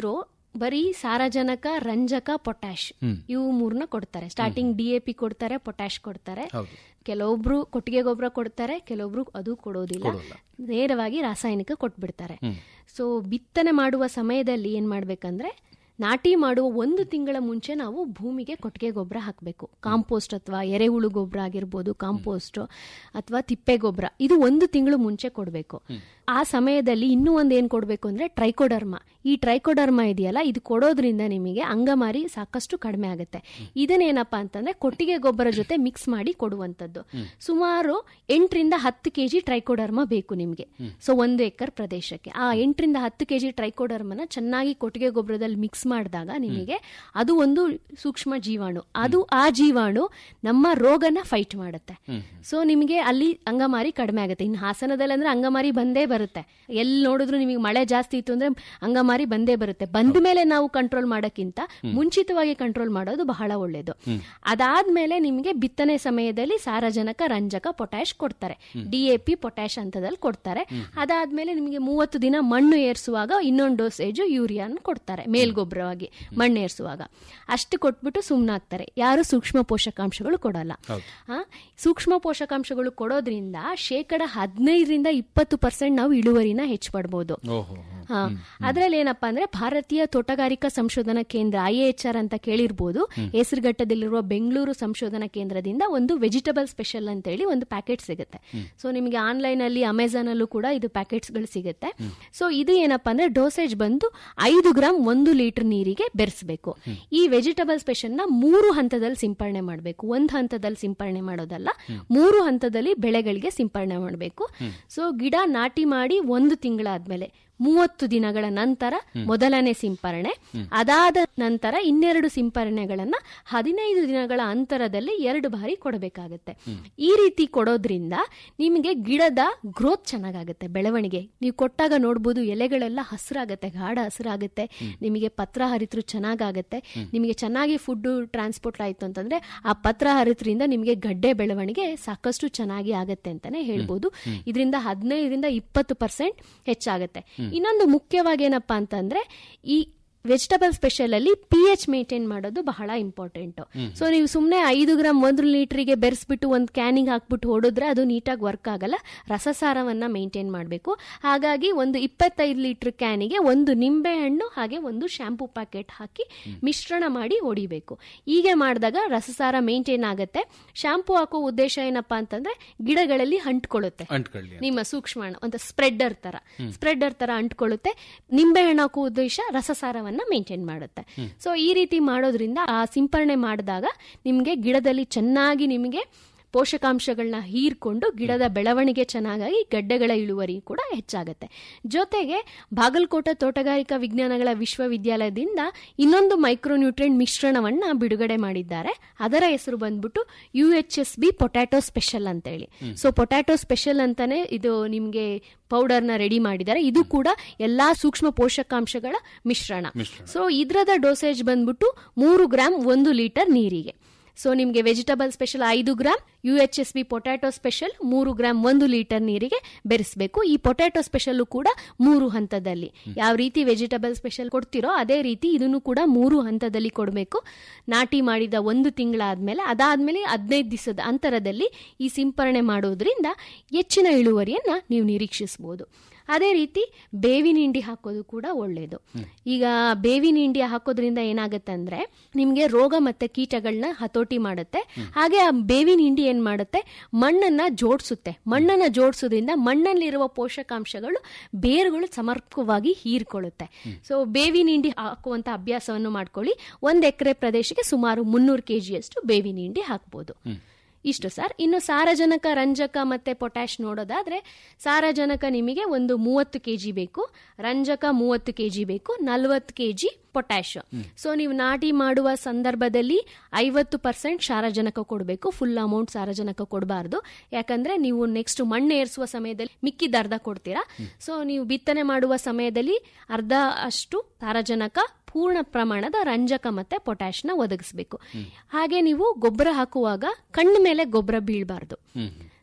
ಬರೀ ಸಾರಜನಕ ರಂಜಕ ಪೊಟ್ಯಾಶ್ ಇವು ಮೂರನ್ನ ಕೊಡ್ತಾರೆ ಸ್ಟಾರ್ಟಿಂಗ್ ಡಿ ಎ ಪಿ ಕೊಡ್ತಾರೆ ಪೊಟ್ಯಾಶ್ ಕೊಡ್ತಾರೆ ಹೌದು ಕೆಲವೊಬ್ರು ಕೊಟ್ಟಿಗೆ ಗೊಬ್ಬರ ಕೊಡ್ತಾರೆ ಕೆಲವೊಬ್ರು ಅದು ಕೊಡೋದಿಲ್ಲ ಕೊಡೋಲ್ಲ. ನೇರವಾಗಿ ರಾಸಾಯನಿಕ ಕೊಟ್ಬಿಡ್ತಾರೆ ಸೊ ಬಿತ್ತನೆ ಮಾಡುವ ಸಮಯದಲ್ಲಿ ಏನ್ ಮಾಡ್ಬೇಕಂದ್ರೆ ನಾಟಿ ಮಾಡುವ ಒಂದು ತಿಂಗಳ ಮುಂಚೆ ನಾವು ಭೂಮಿಗೆ ಕೊಟ್ಟಿಗೆ ಗೊಬ್ಬರ ಹಾಕಬೇಕು ಕಾಂಪೋಸ್ಟ್ ಅಥವಾ ಎರೆಹುಳು ಗೊಬ್ಬರ ಆಗಿರ್ಬೋದು ಕಾಂಪೋಸ್ಟ್ ಅಥವಾ ತಿಪ್ಪೆ ಗೊಬ್ಬರ ಇದು ಒಂದು ತಿಂಗಳು ಮುಂಚೆ ಕೊಡಬೇಕು ಆ ಸಮಯದಲ್ಲಿ ಇನ್ನೂ ಒಂದು ಏನು ಕೊಡಬೇಕು ಅಂದ್ರೆ ಟ್ರೈಕೋಡರ್ಮ ಈ ಟ್ರೈಕೋಡರ್ಮ ಇದೆಯಲ್ಲ ಇದು ಕೊಡೋದ್ರಿಂದ ನಿಮಗೆ ಅಂಗಮಾರಿ ಸಾಕಷ್ಟು ಕಡಿಮೆ ಆಗುತ್ತೆ ಇದನ್ನೇನಪ್ಪ ಅಂತಂದ್ರೆ ಕೊಟ್ಟಿಗೆ ಗೊಬ್ಬರ ಜೊತೆ ಮಿಕ್ಸ್ ಮಾಡಿ ಕೊಡುವಂಥದ್ದು ಸುಮಾರು ಎಂಟರಿಂದ ಹತ್ತು ಕೆಜಿ ಟ್ರೈಕೋಡರ್ಮ ಬೇಕು ನಿಮಗೆ ಸೊ ಒಂದು ಎಕರ್ ಪ್ರದೇಶಕ್ಕೆ ಆ ಎಂಟರಿಂದ ಹತ್ತು ಕೆಜಿ ಟ್ರೈಕೋಡರ್ಮನ ಚೆನ್ನಾಗಿ ಕೊಟ್ಟಿಗೆ ಗೊಬ್ಬರದಲ್ಲಿ ಮಿಕ್ಸ್ ಮಾಡಿದಾಗ ನಿಮಗೆ ಅದು ಒಂದು ಸೂಕ್ಷ್ಮ ಜೀವಾಣು ಅದು ಆ ಜೀವಾಣು ನಮ್ಮ ರೋಗನ ಫೈಟ್ ಮಾಡುತ್ತೆ ಸೊ ನಿಮಗೆ ಅಲ್ಲಿ ಅಂಗಮಾರಿ ಕಡಿಮೆ ಆಗುತ್ತೆ ಇನ್ನು ಹಾಸನದಲ್ಲಿ ಅಂದ್ರೆ ಅಂಗಮಾರಿ ಬಂದೇ ಬರುತ್ತೆ ಎಲ್ಲಿ ನೋಡಿದ್ರು ನಿಮಗೆ ಮಳೆ ಜಾಸ್ತಿ ಇತ್ತು ಅಂದ್ರೆ ಅಂಗಮಾರಿ ಬಂದೇ ಬರುತ್ತೆ ಬಂದ ಮೇಲೆ ನಾವು ಕಂಟ್ರೋಲ್ ಮಾಡೋಕ್ಕಿಂತ ಮುಂಚಿತವಾಗಿ ಕಂಟ್ರೋಲ್ ಮಾಡೋದು ಬಹಳ ಒಳ್ಳೇದು ಅದಾದ್ಮೇಲೆ ನಿಮಗೆ ಬಿತ್ತನೆ ಸಮಯದಲ್ಲಿ ಸಾರಜನಕ ರಂಜಕ ಪೊಟ್ಯಾಶ್ ಕೊಡ್ತಾರೆ ಡಿ ಎ ಪಿ ಪೊಟ್ಯಾಶ್ ಹಂತದಲ್ಲಿ ಕೊಡ್ತಾರೆ ಅದಾದ್ಮೇಲೆ ನಿಮಗೆ ಮೂವತ್ತು ದಿನ ಮಣ್ಣು ಏರಿಸುವಾಗ ಇನ್ನೊಂದು ಡೋಸೇಜು ಯೂರಿಯಾನ ಕೊಡ್ತಾರೆ ಮೇಲ್ಗೊಬ್ಬರವಾಗಿ ಮಣ್ಣು ಏರಿಸುವಾಗ ಅಷ್ಟು ಕೊಟ್ಬಿಟ್ಟು ಸುಮ್ಮನಾಗ್ತಾರೆ ಯಾರು ಸೂಕ್ಷ್ಮ ಪೋಷಕಾಂಶಗಳು ಕೊಡಲ್ಲ ಆ, ಸೂಕ್ಷ್ಮ ಪೋಷಕಾಂಶಗಳು ಕೊಡೋದ್ರಿಂದ ಶೇಕಡ ಹದಿನೈದರಿಂದ ಇಪ್ಪತ್ತು ಪರ್ಸೆಂಟ್ ನಾವು ಇಳುವರಿನ ಹೆಚ್ಚು ಪಡ್ಬೋದು ಓಹೋ ಹಾ ಅದ್ರಲ್ಲಿ ಏನಪ್ಪಾ ಅಂದ್ರೆ ಭಾರತೀಯ ತೋಟಗಾರಿಕಾ ಸಂಶೋಧನಾ ಕೇಂದ್ರ ಐ ಎಚ್ ಆರ್ ಅಂತ ಕೇಳಿರ್ಬೋದು ಹೆಸರುಘಟ್ಟದಲ್ಲಿರುವ ಬೆಂಗಳೂರು ಸಂಶೋಧನಾ ಕೇಂದ್ರದಿಂದ ಒಂದು ವೆಜಿಟಬಲ್ ಸ್ಪೆಷಲ್ ಅಂತ ಹೇಳಿ ಒಂದು ಪ್ಯಾಕೆಟ್ ಸಿಗುತ್ತೆ ಸೊ ನಿಮಗೆ ಆನ್ಲೈನ್ ಅಲ್ಲಿ ಅಮೆಝಾನ್ ಅಲ್ಲೂ ಕೂಡ ಇದು ಪ್ಯಾಕೆಟ್ಸ್ ಗಳು ಸಿಗುತ್ತೆ ಸೊ ಇದು ಏನಪ್ಪಾ ಅಂದ್ರೆ ಡೋಸೇಜ್ ಬಂದು ಐದು ಗ್ರಾಮ್ ಒಂದು ಲೀಟರ್ ನೀರಿಗೆ ಬೆರೆಸಬೇಕು ಈ ವೆಜಿಟಬಲ್ ಸ್ಪೆಷಲ್ ನ ಮೂರು ಹಂತದಲ್ಲಿ ಸಿಂಪರಣೆ ಮಾಡಬೇಕು ಒಂದು ಹಂತದಲ್ಲಿ ಸಿಂಪರಣೆ ಮಾಡೋದಲ್ಲ ಮೂರು ಹಂತದಲ್ಲಿ ಬೆಳೆಗಳಿಗೆ ಸಿಂಪರಣೆ ಮಾಡಬೇಕು ಸೊ ಗಿಡ ನಾಟಿ ಮಾಡಿ ಒಂದು ತಿಂಗಳಾದ್ಮೇಲೆ ಮೂವತ್ತು ದಿನಗಳ ನಂತರ ಮೊದಲನೇ ಸಿಂಪರಣೆ ಅದಾದ ನಂತರ ಇನ್ನೆರಡು ಸಿಂಪರಣೆಗಳನ್ನ ಹದಿನೈದು ದಿನಗಳ ಅಂತರದಲ್ಲಿ ಎರಡು ಬಾರಿ ಕೊಡಬೇಕಾಗತ್ತೆ ಈ ರೀತಿ ಕೊಡೋದ್ರಿಂದ ನಿಮಗೆ ಗಿಡದ ಗ್ರೋತ್ ಚೆನ್ನಾಗಾಗುತ್ತೆ ಬೆಳವಣಿಗೆ ನೀವು ಕೊಟ್ಟಾಗ ನೋಡ್ಬೋದು ಎಲೆಗಳೆಲ್ಲ ಹಸಿರಾಗತ್ತೆ ಗಾಢ ಹಸಿರಾಗುತ್ತೆ ನಿಮಗೆ ಪತ್ರ ಹರಿತ್ರು ಚೆನ್ನಾಗಾಗತ್ತೆ ನಿಮಗೆ ಚೆನ್ನಾಗಿ ಫುಡ್ ಟ್ರಾನ್ಸ್ಪೋರ್ಟ್ ಆಯ್ತು ಅಂತಂದ್ರೆ ಆ ಪತ್ರ ಹರಿತ್ರಿಂದ ನಿಮಗೆ ಗಡ್ಡೆ ಬೆಳವಣಿಗೆ ಸಾಕಷ್ಟು ಚೆನ್ನಾಗಿ ಆಗತ್ತೆ ಅಂತಾನೆ ಹೇಳ್ಬೋದು ಇದರಿಂದ ಹದಿನೈದರಿಂದ ಇಪ್ಪತ್ತು ಪರ್ಸೆಂಟ್ ಹೆಚ್ಚಾಗತ್ತೆ ಇನ್ನೊಂದು ಮುಖ್ಯವಾಗಿ ಏನಪ್ಪಾ ಅಂತಂದ್ರೆ ಈ ವೆಜಿಟಬಲ್ ಸ್ಪೆಷಲ್ ಅಲ್ಲಿ ಪಿ ಎಚ್ ಮೇಂಟೈನ್ ಮಾಡೋದು ಬಹಳ ಇಂಪಾರ್ಟೆಂಟ್ ಸೊ ನೀವು ಸುಮ್ಮನೆ ಐದು ಗ್ರಾಮ್ ಒಂದು ಲೀಟರ್ಗೆ ಬೆರೆಸ್ಬಿಟ್ಟು ಒಂದು ಕ್ಯಾನಿಗೆ ಹಾಕ್ಬಿಟ್ಟು ಹೊಡಿದ್ರೆ ಅದು ನೀಟಾಗಿ ವರ್ಕ್ ಆಗಲ್ಲ ರಸಸಾರವನ್ನ ಮೇಂಟೈನ್ ಮಾಡಬೇಕು ಹಾಗಾಗಿ ಒಂದು ಇಪ್ಪತ್ತೈದು ಲೀಟರ್ ಕ್ಯಾನಿಗೆ ಒಂದು ನಿಂಬೆ ಹಣ್ಣು ಹಾಗೆ ಒಂದು ಶಾಂಪೂ ಪ್ಯಾಕೆಟ್ ಹಾಕಿ ಮಿಶ್ರಣ ಮಾಡಿ ಹೊಡಿಬೇಕು ಹೀಗೆ ಮಾಡಿದಾಗ ರಸಸಾರ ಮೇಂಟೈನ್ ಆಗುತ್ತೆ ಶಾಂಪೂ ಹಾಕೋ ಉದ್ದೇಶ ಏನಪ್ಪಾ ಅಂತಂದ್ರೆ ಗಿಡಗಳಲ್ಲಿ ಅಂಟ್ಕೊಳ್ಳುತ್ತೆ ಅಂಟ್ಕೊಳ್ಳಿ ನಿಮ್ಮ ಸೂಕ್ಷ್ಮಾಣು ಅಂತ ಸ್ಪ್ರೆಡ್ಡರ್ ತರ ಸ್ಪ್ರೆಡ್ಡರ್ ತರ ಅಂಟ್ಕೊಳ್ಳುತ್ತೆ ನಿಂಬೆ ಹಣ್ಣು ಹಾಕೋ ಉದ್ದೇಶ ರಸಸಾರವನ್ನ ಮೇಂಟೈನ್ ಮಾಡುತ್ತೆ ಸೊ ಈ ರೀತಿ ಮಾಡೋದ್ರಿಂದ ಆ ಸಿಂಪರಣೆ ಮಾಡಿದಾಗ ನಿಮಗೆ ಗಿಡದಲ್ಲಿ ಚೆನ್ನಾಗಿ ನಿಮಗೆ ಪೋಷಕಾಂಶಗಳನ್ನ ಹೀರ್ಕೊಂಡು ಗಿಡದ ಬೆಳವಣಿಗೆ ಚೆನ್ನಾಗಾಗಿ ಗಡ್ಡೆಗಳ ಇಳುವರಿ ಕೂಡ ಹೆಚ್ಚಾಗುತ್ತೆ ಜೊತೆಗೆ ಬಾಗಲಕೋಟೆ ತೋಟಗಾರಿಕಾ ವಿಜ್ಞಾನಗಳ ವಿಶ್ವವಿದ್ಯಾಲಯದಿಂದ ಇನ್ನೊಂದು ಮೈಕ್ರೋನ್ಯೂಟ್ರಿಯೆಂಟ್ ಮಿಶ್ರಣವನ್ನ ಬಿಡುಗಡೆ ಮಾಡಿದ್ದಾರೆ ಅದರ ಹೆಸರು ಬಂದ್ಬಿಟ್ಟು U H S B potato special ಅಂತೇಳಿ ಸೊ ಪೊಟ್ಯಾಟೊ ಸ್ಪೆಷಲ್ ಅಂತಾನೆ ಇದು ನಿಮಗೆ ಪೌಡರ್ನ ರೆಡಿ ಮಾಡಿದ್ದಾರೆ ಇದು ಕೂಡ ಎಲ್ಲಾ ಸೂಕ್ಷ್ಮ ಪೋಷಕಾಂಶಗಳ ಮಿಶ್ರಣ ಸೊ ಇದ್ರದ ಡೋಸೇಜ್ ಬಂದ್ಬಿಟ್ಟು ಮೂರು ಗ್ರಾಮ್ ಒಂದು ಲೀಟರ್ ನೀರಿಗೆ ಸೊ ನಿಮಗೆ ವೆಜಿಟಬಲ್ ಸ್ಪೆಷಲ್ ಐದು gram U H S B potato special ಮೂರು ಗ್ರಾಮ್ ಒಂದು ಲೀಟರ್ ನೀರಿಗೆ ಬೆರೆಸಬೇಕು ಈ ಪೊಟ್ಯಾಟೊ ಸ್ಪೆಷಲ್ ಕೂಡ ಮೂರು ಹಂತದಲ್ಲಿ ಯಾವ ರೀತಿ ವೆಜಿಟಬಲ್ ಸ್ಪೆಷಲ್ ಕೊಡ್ತಿರೋ ಅದೇ ರೀತಿ ಇದನ್ನು ಕೂಡ ಮೂರು ಹಂತದಲ್ಲಿ ಕೊಡಬೇಕು ನಾಟಿ ಮಾಡಿದ ಒಂದು ತಿಂಗಳಾದ್ಮೇಲೆ ಅದಾದ್ಮೇಲೆ ಹದಿನೈದು ದಿವಸದ ಅಂತರದಲ್ಲಿ ಈ ಸಿಂಪರಣೆ ಮಾಡೋದ್ರಿಂದ ಹೆಚ್ಚಿನ ಇಳುವರಿಯನ್ನ ನೀವು ನಿರೀಕ್ಷಿಸಬಹುದು ಅದೇ ರೀತಿ ಬೇವಿನ ಹಿಂಡಿ ಹಾಕೋದು ಕೂಡ ಒಳ್ಳೆಯದು ಈಗ ಬೇವಿನ ಹಿಂಡಿ ಹಾಕೋದ್ರಿಂದ ಏನಾಗುತ್ತೆ ಅಂದ್ರೆ ನಿಮಗೆ ರೋಗ ಮತ್ತೆ ಕೀಟಗಳನ್ನ ಹತೋಟಿ ಮಾಡುತ್ತೆ ಹಾಗೆ ಆ ಬೇವಿನ ಹಿಂಡಿ ಏನ್ ಮಾಡುತ್ತೆ ಮಣ್ಣನ್ನ ಜೋಡಿಸುತ್ತೆ ಮಣ್ಣನ್ನ ಜೋಡಿಸೋದ್ರಿಂದ ಮಣ್ಣಲ್ಲಿರುವ ಪೋಷಕಾಂಶಗಳು ಬೇರುಗಳು ಸಮರ್ಪಕವಾಗಿ ಹೀರ್ಕೊಳ್ಳುತ್ತೆ ಸೊ ಬೇವಿನ ಹಿಂಡಿ ಹಾಕುವಂತ ಅಭ್ಯಾಸವನ್ನು ಮಾಡ್ಕೊಳ್ಳಿ ಒಂದ್ ಎಕರೆ ಪ್ರದೇಶಕ್ಕೆ ಸುಮಾರು ಮುನ್ನೂರು ಕೆಜಿಯಷ್ಟು ಬೇವಿನ ಹಿಂಡಿ ಹಾಕ್ಬೋದು ಇಷ್ಟು ಸರ್ ಇನ್ನು ಸಾರಜನಕ ರಂಜಕ ಮತ್ತೆ ಪೊಟ್ಯಾಶ್ ನೋಡೋದಾದ್ರೆ ಸಾರಜನಕ ನಿಮಗೆ ಒಂದು ಮೂವತ್ತು ಕೆಜಿ ಬೇಕು ರಂಜಕ ಮೂವತ್ತು ಕೆಜಿ ಬೇಕು ನಲವತ್ತು ಕೆಜಿ ಪೊಟ್ಯಾಶ್ ಸೊ ನೀವು ನಾಟಿ ಮಾಡುವ ಸಂದರ್ಭದಲ್ಲಿ ಐವತ್ತು ಪರ್ಸೆಂಟ್ ಸಾರಜನಕ ಕೊಡಬೇಕು ಫುಲ್ ಅಮೌಂಟ್ ಸಾರಜನಕ ಕೊಡಬಾರ್ದು ಯಾಕಂದ್ರೆ ನೀವು ನೆಕ್ಸ್ಟ್ ಮಣ್ಣು ಏರಿಸುವ ಸಮಯದಲ್ಲಿ ಮಿಕ್ಕಿದ ಅರ್ಧ ಕೊಡ್ತೀರಾ ಸೊ ನೀವು ಬಿತ್ತನೆ ಮಾಡುವ ಸಮಯದಲ್ಲಿ ಅರ್ಧ ಅಷ್ಟು ಸಾರಜನಕ ಪೂರ್ಣ ಪ್ರಮಾಣದ ರಂಜಕ ಮತ್ತೆ ಪೊಟ್ಯಾಶ್ನ ಒದಗಿಸಬೇಕು ಹಾಗೆ ನೀವು ಗೊಬ್ಬರ ಹಾಕುವಾಗ ಕಣ್ಣು ಮೇಲೆ ಗೊಬ್ಬರ ಬೀಳಬಾರ್ದು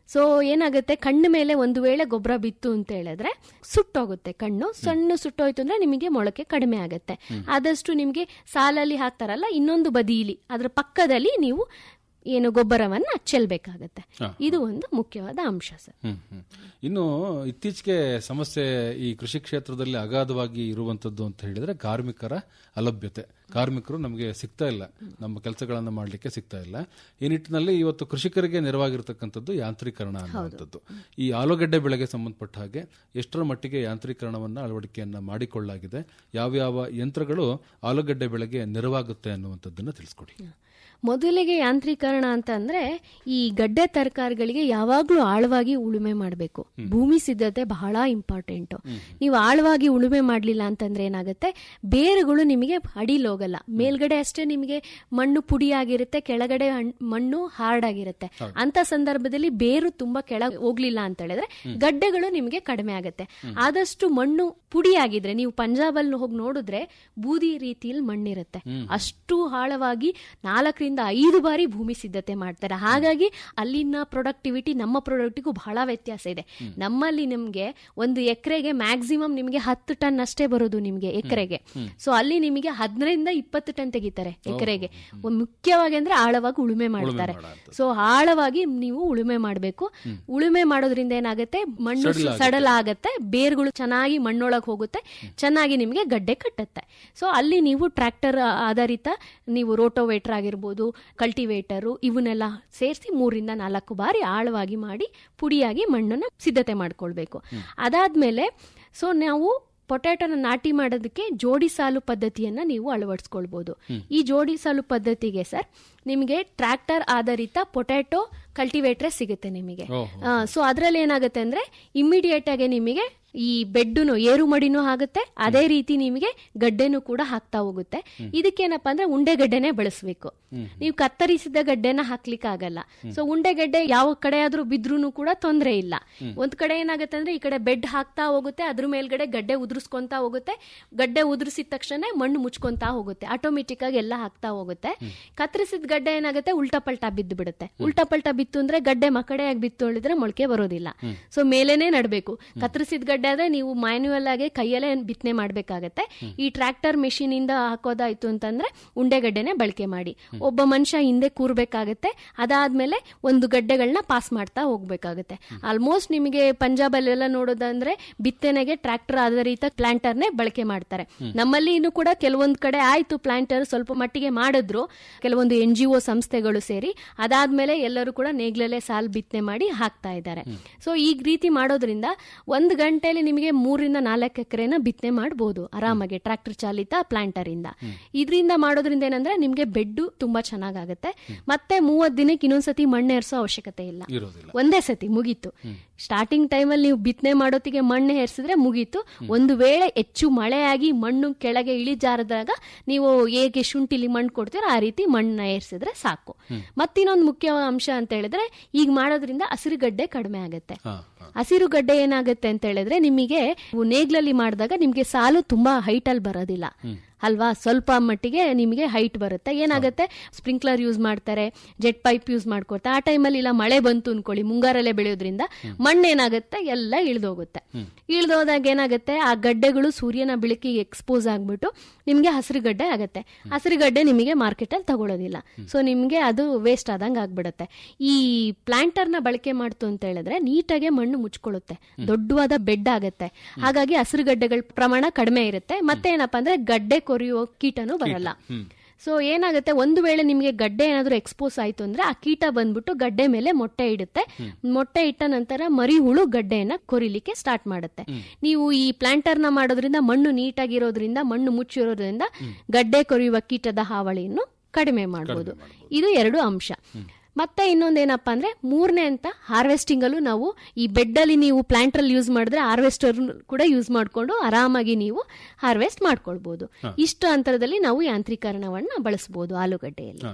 ಸೊ ಏನಾಗುತ್ತೆ ಕಣ್ಣು ಮೇಲೆ ಒಂದು ವೇಳೆ ಗೊಬ್ಬರ ಬಿತ್ತು ಅಂತ ಹೇಳಿದ್ರೆ ಸುಟ್ಟೋಗುತ್ತೆ ಕಣ್ಣು ಸಣ್ಣ ಸುಟ್ಟೋಯ್ತು ಅಂದ್ರೆ ನಿಮಗೆ ಮೊಳಕೆ ಕಡಿಮೆ ಆಗುತ್ತೆ ಆದಷ್ಟು ನಿಮಗೆ ಸಾಲಲ್ಲಿ ಹಾಕ್ತಾರಲ್ಲ ಇನ್ನೊಂದು ಬದಿಲಿ ಅದ್ರ ಪಕ್ಕದಲ್ಲಿ ನೀವು ಏನು ಗೊಬ್ಬರವನ್ನ ಚೆಲ್ಬೇಕಾಗತ್ತೆ ಹಾ. ಇದು ಒಂದು ಮುಖ್ಯವಾದ ಅಂಶ ಸರ್ ಹ್ಮ್, ಹ್ಮ್. ಇನ್ನು ಇತ್ತೀಚೆಗೆ ಸಮಸ್ಯೆ ಈ ಕೃಷಿ ಕ್ಷೇತ್ರದಲ್ಲಿ ಅಗಾಧವಾಗಿ ಇರುವಂತದ್ದು ಅಂತ ಹೇಳಿದ್ರೆ ಕಾರ್ಮಿಕರ ಅಲಭ್ಯತೆ ಕಾರ್ಮಿಕರು ನಮಗೆ ಸಿಗ್ತಾ ಇಲ್ಲ ನಮ್ಮ ಕೆಲಸಗಳನ್ನ ಮಾಡಲಿಕ್ಕೆ ಸಿಗ್ತಾ ಇಲ್ಲ ಈ ನಿಟ್ಟಿನಲ್ಲಿ ಇವತ್ತು ಕೃಷಿಕರಿಗೆ ನೆರವಾಗಿರ್ತಕ್ಕಂಥದ್ದು ಯಾಂತ್ರೀಕರಣ ಅನ್ನುವಂಥದ್ದು ಈ ಆಲೂಗಡ್ಡೆ ಬೆಳೆಗೆ ಸಂಬಂಧಪಟ್ಟ ಹಾಗೆ ಎಷ್ಟರ ಮಟ್ಟಿಗೆ ಯಾಂತ್ರೀಕರಣವನ್ನ ಅಳವಡಿಕೆಯನ್ನ ಮಾಡಿಕೊಳ್ಳಲಾಗಿದೆ ಯಾವ್ಯಾವ ಯಂತ್ರಗಳು ಆಲೂಗಡ್ಡೆ ಬೆಳೆಗೆ ನೆರವಾಗುತ್ತೆ ಅನ್ನುವಂಥದ್ದನ್ನ ತಿಳಿಸ್ಕೊಡಿ ಮೊದಲಿಗೆ ಯಾಂತ್ರೀಕರಣ ಅಂತ ಅಂದ್ರೆ ಈ ಗಡ್ಡೆ ತರಕಾರಿಗಳಿಗೆ ಯಾವಾಗ್ಲೂ ಆಳವಾಗಿ ಉಳುಮೆ ಮಾಡಬೇಕು ಭೂಮಿ ಸಿದ್ಧತೆ ಬಹಳ ಇಂಪಾರ್ಟೆಂಟ್ ನೀವು ಆಳವಾಗಿ ಉಳುಮೆ ಮಾಡಲಿಲ್ಲ ಅಂತಂದ್ರೆ ಏನಾಗುತ್ತೆ ಬೇರುಗಳು ನಿಮಗೆ ಅಡಿಲ್ ಹೋಗಲ್ಲ ಮೇಲ್ಗಡೆ ಅಷ್ಟೇ ನಿಮಗೆ ಮಣ್ಣು ಪುಡಿ ಆಗಿರುತ್ತೆ ಕೆಳಗಡೆ ಹಣ್- ಮಣ್ಣು ಹಾರ್ಡ್ ಆಗಿರುತ್ತೆ ಅಂತ ಸಂದರ್ಭದಲ್ಲಿ ಬೇರು ತುಂಬಾ ಕೆಳಗೆ ಹೋಗ್ಲಿಲ್ಲ ಅಂತ ಹೇಳಿದ್ರೆ ಗಡ್ಡೆಗಳು ನಿಮಗೆ ಕಡಿಮೆ ಆಗುತ್ತೆ ಆದಷ್ಟು ಮಣ್ಣು ಪುಡಿ ಆಗಿದ್ರೆ ನೀವು ಪಂಜಾಬ್ ಅಲ್ಲಿ ಹೋಗಿ ನೋಡಿದ್ರೆ ಬೂದಿ ರೀತಿಯಲ್ಲಿ ಮಣ್ಣಿರುತ್ತೆ ಅಷ್ಟು ಆಳವಾಗಿ ನಾಲ್ಕರಿಂದ ಐದು ಬಾರಿ ಭೂಮಿ ಸಿದ್ಧತೆ ಮಾಡ್ತಾರೆ ಹಾಗಾಗಿ ಅಲ್ಲಿನ ಪ್ರೊಡಕ್ಟಿವಿಟಿ ನಮ್ಮ ಪ್ರೊಡಕ್ಟಿಗೂ ಬಹಳ ವ್ಯತ್ಯಾಸ ಇದೆ ನಮ್ಮಲ್ಲಿ ನಿಮ್ಗೆ ಒಂದು ಎಕರೆಗೆ ಮ್ಯಾಕ್ಸಿಮಮ್ ನಿಮಗೆ ಹತ್ತು ಟನ್ ಅಷ್ಟೇ ಬರೋದು ನಿಮ್ಗೆ ಎಕರೆಗೆ ಸೊ ಅಲ್ಲಿ ನಿಮಗೆ ಹದಿನೈದಿಂದ ಇಪ್ಪತ್ತು ಟನ್ ತೆಗಿತಾರೆ ಎಕರೆಗೆ ಮುಖ್ಯವಾಗಿ ಅಂದ್ರೆ ಆಳವಾಗಿ ಉಳುಮೆ ಮಾಡ್ತಾರೆ ಸೊ ಆಳವಾಗಿ ನೀವು ಉಳುಮೆ ಮಾಡಬೇಕು ಉಳುಮೆ ಮಾಡೋದ್ರಿಂದ ಏನಾಗುತ್ತೆ ಮಣ್ಣು ಸಡಲ ಆಗತ್ತೆ ಬೇರ್ಗಳು ಚೆನ್ನಾಗಿ ಮಣ್ಣೊಳಗೆ ಹೋಗುತ್ತೆ ಚೆನ್ನಾಗಿ ನಿಮಗೆ ಗಡ್ಡೆ ಕಟ್ಟುತ್ತೆ ಸೊ ಅಲ್ಲಿ ನೀವು ಟ್ರ್ಯಾಕ್ಟರ್ ಆಧಾರಿತ ನೀವು ರೋಟೋವೇಟರ್ ಆಗಿರ್ಬೋದು ಕಲ್ಟಿವೇಟರು ಇವನ್ನೆಲ್ಲ ಸೇರಿಸಿ ಮೂರಿಂದ ನಾಲ್ಕು ಬಾರಿ ಆಳವಾಗಿ ಮಾಡಿ ಪುಡಿಯಾಗಿ ಮಣ್ಣನ್ನ ಸಿದ್ಧತೆ ಮಾಡ್ಕೊಳ್ಬೇಕು ಅದಾದ್ಮೇಲೆ ಸೊ ನಾವು ಪೊಟ್ಯಾಟೋನ ನಾಟಿ ಮಾಡೋದಕ್ಕೆ ಜೋಡಿ ಸಾಲು ಪದ್ಧತಿಯನ್ನ ನೀವು ಅಳವಡಿಸ್ಕೊಳ್ಬಹುದು ಈ ಜೋಡಿ ಸಾಲು ಪದ್ಧತಿಗೆ ಸರ್ ನಿಮಗೆ ಟ್ರ್ಯಾಕ್ಟರ್ ಆಧಾರಿತ ಪೊಟ್ಯಾಟೊ ಕಲ್ಟಿವೇಟ್ರೆ ಸಿಗುತ್ತೆ ನಿಮಗೆ ಸೊ ಅದರಲ್ಲಿ ಏನಾಗುತ್ತೆ ಅಂದ್ರೆ ಇಮಿಡಿಯೇಟ್ ಆಗಿ ನಿಮಗೆ ಈ ಬೆಡ್ಡುನು ಏರು ಮಡಿನೂ ಆಗುತ್ತೆ ಅದೇ ರೀತಿ ನಿಮಗೆ ಗಡ್ಡೆನೂ ಕೂಡ ಹಾಕ್ತಾ ಹೋಗುತ್ತೆ ಇದಕ್ಕೇನಪ್ಪ ಅಂದ್ರೆ ಉಂಡೆಗಡ್ಡೆನೆ ಬಳಸಬೇಕು ನೀವು ಕತ್ತರಿಸಿದ ಗಡ್ಡೆನ ಹಾಕ್ಲಿಕ್ಕೆ ಆಗಲ್ಲ ಸೊ ಉಂಡೆಗಡ್ಡೆ ಯಾವ ಕಡೆ ಆದ್ರೂ ಬಿದ್ರೂ ಕೂಡ ತೊಂದರೆ ಇಲ್ಲ ಒಂದ್ ಕಡೆ ಏನಾಗುತ್ತೆ ಅಂದ್ರೆ ಈ ಕಡೆ ಬೆಡ್ ಹಾಕ್ತಾ ಹೋಗುತ್ತೆ ಅದ್ರ ಮೇಲ್ಗಡೆ ಗಡ್ಡೆ ಉದುರಿಸ್ಕೊಂತ ಹೋಗುತ್ತೆ ಗಡ್ಡೆ ಉದುರಿಸಿದ ತಕ್ಷಣ ಮಣ್ಣು ಮುಚ್ಕೊಂತಾ ಹೋಗುತ್ತೆ ಆಟೋಮೆಟಿಕ್ ಆಗಿ ಎಲ್ಲ ಹಾಕ್ತಾ ಹೋಗುತ್ತೆ ಕತ್ತರಿಸಿದ ಗಡ್ಡೆ ಏನಾಗುತ್ತೆ ಉಲ್ಟಾ ಪಲ್ಟಾ ಬಿದ್ದು ಬಿಡುತ್ತೆ ಉಲ್ಟಾ ಪಲ್ಟಾ ಬಿತ್ತು ಅಂದ್ರೆ ಗಡ್ಡೆ ಮಕಡೆಯಾಗಿ ಬಿತ್ತು ಹೇಳಿದ್ರೆ ಮೊಳಕೆ ಬರೋದಿಲ್ಲ ಸೊ ಮೇಲೇನೆ ನಡಬೇಕು ಕತ್ತರಿಸಿದ ಗಡ್ಡೆ ಆದ್ರೆ ನೀವು ಮ್ಯಾನ್ಯುವಲ್ ಆಗಿ ಕೈಯಲ್ಲೇ ಬಿತ್ತನೆ ಮಾಡ್ಬೇಕಾಗತ್ತೆ ಈ ಟ್ರ್ಯಾಕ್ಟರ್ ಮೆಷಿನ್ ಇಂದ ಹಾಕೋದಾಯ್ತು ಅಂತಂದ್ರೆ ಉಂಡೆಗಡ್ಡೆನೆ ಬಳಕೆ ಮಾಡಿ ಒಬ್ಬ ಮನುಷ್ಯ ಹಿಂದೆ ಕೂರ್ಬೇಕಾಗತ್ತೆ ಅದಾದ್ಮೇಲೆ ಒಂದು ಗಡ್ಡೆಗಳನ್ನ ಪಾಸ್ ಮಾಡ್ತಾ ಹೋಗ್ಬೇಕಾಗತ್ತೆ ಆಲ್ಮೋಸ್ಟ್ ನಿಮಗೆ ಪಂಜಾಬ್ ಅಲ್ಲೆಲ್ಲ ನೋಡೋದಂದ್ರೆ ಬಿತ್ತನೆಗೆ ಟ್ರ್ಯಾಕ್ಟರ್ ಆಧಾರಿತ ಪ್ಲಾಂಟರ್ನೇ ಬಳಕೆ ಮಾಡ್ತಾರೆ ನಮ್ಮಲ್ಲಿ ಇನ್ನು ಕೂಡ ಕೆಲವೊಂದು ಕಡೆ ಆಯ್ತು ಪ್ಲಾಂಟರ್ ಸ್ವಲ್ಪ ಮಟ್ಟಿಗೆ ಮಾಡಿದ್ರು ಕೆಲವೊಂದು ಎನ್ ಜಿ ಒ ಸಂಸ್ಥೆಗಳು ಸೇರಿ ಅದಾದ್ಮೇಲೆ ಎಲ್ಲರೂ ಕೂಡ ನೇಗ್ಲಲ್ಲೇ ಸಾಲ್ ಬಿತ್ತನೆ ಮಾಡಿ ಹಾಕ್ತಾ ಇದ್ದಾರೆ ಸೊ ಈ ರೀತಿ ಮಾಡೋದ್ರಿಂದ ಒಂದು ಗಂಟೆಯಲ್ಲಿ ನಿಮಗೆ ಮೂರಿಂದ ನಾಲ್ಕು ಎಕರೆನ ಬಿತ್ತನೆ ಮಾಡಬಹುದು ಆರಾಮಾಗಿ ಟ್ರಾಕ್ಟರ್ ಚಾಲಿತ ಪ್ಲಾಂಟರ್ ಇಂದ ಇದರಿಂದ ಮಾಡೋದ್ರಿಂದ ಏನಂದ್ರೆ ನಿಮ್ಗೆ ಬೆಡ್ಡು ತುಂಬಾ ಚೆನ್ನಾಗಾಗುತ್ತೆ ಮತ್ತೆ ಮೂವತ್ ದಿನಕ್ಕೆ ಇನ್ನೊಂದ್ಸತಿ ಮಣ್ಣು ಏರ್ಸೋ ಅವಶ್ಯಕತೆ ಇಲ್ಲ ಇರೋದಿಲ್ಲ ಒಂದೇ ಸತಿ ಮುಗೀತು ಸ್ಟಾರ್ಟಿಂಗ್ ಟೈಮಲ್ಲಿ ನೀವು ಬಿತ್ತನೆ ಮಾಡೋತ್ತಿಗೆ ಮಣ್ಣು ಹೇರಿಸಿದ್ರೆ ಮುಗೀತು ಒಂದು ವೇಳೆ ಹೆಚ್ಚು ಮಳೆಯಾಗಿ ಮಣ್ಣು ಕೆಳಗೆ ಇಳಿಜಾರದಾಗ ನೀವು ಹೇಗೆ ಶುಂಠಿಲಿ ಮಣ್ಣು ಕೊಡ್ತೀರೋ ಆ ರೀತಿ ಮಣ್ಣನ್ನ ಏರ್ಸಿದ್ರೆ ಸಾಕು ಮತ್ತಿನ್ನೊಂದು ಮುಖ್ಯ ಅಂಶ ಅಂತ ಹೇಳಿದ್ರೆ ಈಗ ಮಾಡೋದ್ರಿಂದ ಹಸಿರುಗಡ್ಡೆ ಕಡಿಮೆ ಆಗುತ್ತೆ ಹಾ ಹಾ ಹಸಿರುಗಡ್ಡೆ ಏನಾಗುತ್ತೆ ಅಂತ ಹೇಳಿದ್ರೆ ನಿಮಗೆ ನೀವು ನೇಗ್ಲಲ್ಲಿ ಮಾಡಿದಾಗ ನಿಮಗೆ ಸಾಲು ತುಂಬಾ ಹೈಟ್ ಅಲ್ಲಿ ಬರೋದಿಲ್ಲ ಅಲ್ವಾ ಸ್ವಲ್ಪ ಮಟ್ಟಿಗೆ ನಿಮಗೆ ಹೈಟ್ ಬರುತ್ತೆ ಏನಾಗುತ್ತೆ ಸ್ಪ್ರಿಂಕ್ಲರ್ ಯೂಸ್ ಮಾಡ್ತಾರೆ ಜೆಟ್ ಪೈಪ್ ಯೂಸ್ ಮಾಡ್ಕೊಡ್ತಾರೆ ಆ ಟೈಮಲ್ಲಿ ಇಲ್ಲ ಮಳೆ ಬಂತು ಅನ್ಕೊಳ್ಳಿ ಮುಂಗಾರಲ್ಲೇ ಬೆಳೆಯೋದ್ರಿಂದ ಮಣ್ಣು ಏನಾಗುತ್ತೆ ಎಲ್ಲ ಇಳಿದೋಗುತ್ತೆ ಇಳಿದೋದಾಗ ಏನಾಗುತ್ತೆ ಆ ಗಡ್ಡೆಗಳು ಸೂರ್ಯನ ಬೆಳಕಿಗೆ ಎಕ್ಸ್ಪೋಸ್ ಆಗ್ಬಿಟ್ಟು ನಿಮಗೆ ಹಸಿರುಗಡ್ಡೆ ಆಗುತ್ತೆ ಹಸಿರುಗಡ್ಡೆ ನಿಮಗೆ ಮಾರ್ಕೆಟಲ್ಲಿ ತಗೊಳ್ಳೋದಿಲ್ಲ ಸೊ ನಿಮಗೆ ಅದು ವೇಸ್ಟ್ ಆದಂಗೆ ಆಗ್ಬಿಡುತ್ತೆ ಈ ಪ್ಲಾಂಟರ್ನ ಬಳಕೆ ಮಾಡ್ತು ಅಂತ ಹೇಳಿದ್ರೆ ನೀಟಾಗೆ ಮಣ್ಣು ಮುಚ್ಕೊಳ್ಳುತ್ತೆ ದೊಡ್ಡವಾದ ಬೆಡ್ ಆಗುತ್ತೆ ಹಾಗಾಗಿ ಹಸಿರುಗಡ್ಡೆಗಳ ಪ್ರಮಾಣ ಕಡಿಮೆ ಇರುತ್ತೆ ಮತ್ತೆ ಏನಪ್ಪಾ ಅಂದ್ರೆ ಗಡ್ಡೆ ಕೊರಿಯುವ ಕೀಟನೂ ಬರಲ್ಲ ಸೊ ಏನಾಗುತ್ತೆ ಒಂದು ವೇಳೆ ನಿಮಗೆ ಗಡ್ಡೆ ಏನಾದರೂ ಎಕ್ಸ್ಪೋಸ್ ಆಯ್ತು ಅಂದ್ರೆ ಆ ಕೀಟ ಬಂದ್ಬಿಟ್ಟು ಗಡ್ಡೆ ಮೇಲೆ ಮೊಟ್ಟೆ ಇಡುತ್ತೆ ಮೊಟ್ಟೆ ಇಟ್ಟ ನಂತರ ಮರಿ ಹುಳು ಗಡ್ಡೆಯನ್ನ ಕೊರಿಲಿಕ್ಕೆ ಸ್ಟಾರ್ಟ್ ಮಾಡುತ್ತೆ ನೀವು ಈ ಪ್ಲಾಂಟರ್ನ ಮಾಡೋದ್ರಿಂದ ಮಣ್ಣು ನೀಟಾಗಿರೋದ್ರಿಂದ ಮಣ್ಣು ಮುಚ್ಚಿರೋದ್ರಿಂದ ಗಡ್ಡೆ ಕೊರಿಯುವ ಕೀಟದ ಹಾವಳಿಯನ್ನು ಕಡಿಮೆ ಮಾಡಬಹುದು ಇದು ಎರಡು ಅಂಶ ಮತ್ತೆ ಇನ್ನೊಂದೇನಪ್ಪ ಅಂದ್ರೆ ಮೂರನೇ ಅಂತ ಹಾರ್ವೆಸ್ಟಿಂಗ್ ಅಲ್ಲೂ ನಾವು ಈ ಬೆಡ್ ಅಲ್ಲಿ ನೀವು ಪ್ಲಾಂಟರ್ ಯೂಸ್ ಮಾಡಿದ್ರೆ ಹಾರ್ವೆಸ್ಟರ್ ಕೂಡ ಯೂಸ್ ಮಾಡ್ಕೊಂಡು ಆರಾಮಾಗಿ ನೀವು ಹಾರ್ವೆಸ್ಟ್ ಮಾಡ್ಕೊಳ್ಬಹುದು ಇಷ್ಟು ಅಂತರದಲ್ಲಿ ನಾವು ಯಾಂತ್ರೀಕರಣವನ್ನ ಬಳಸಬಹುದು ಆಲೂಗಡ್ಡೆಯಲ್ಲಿ ಹಾ.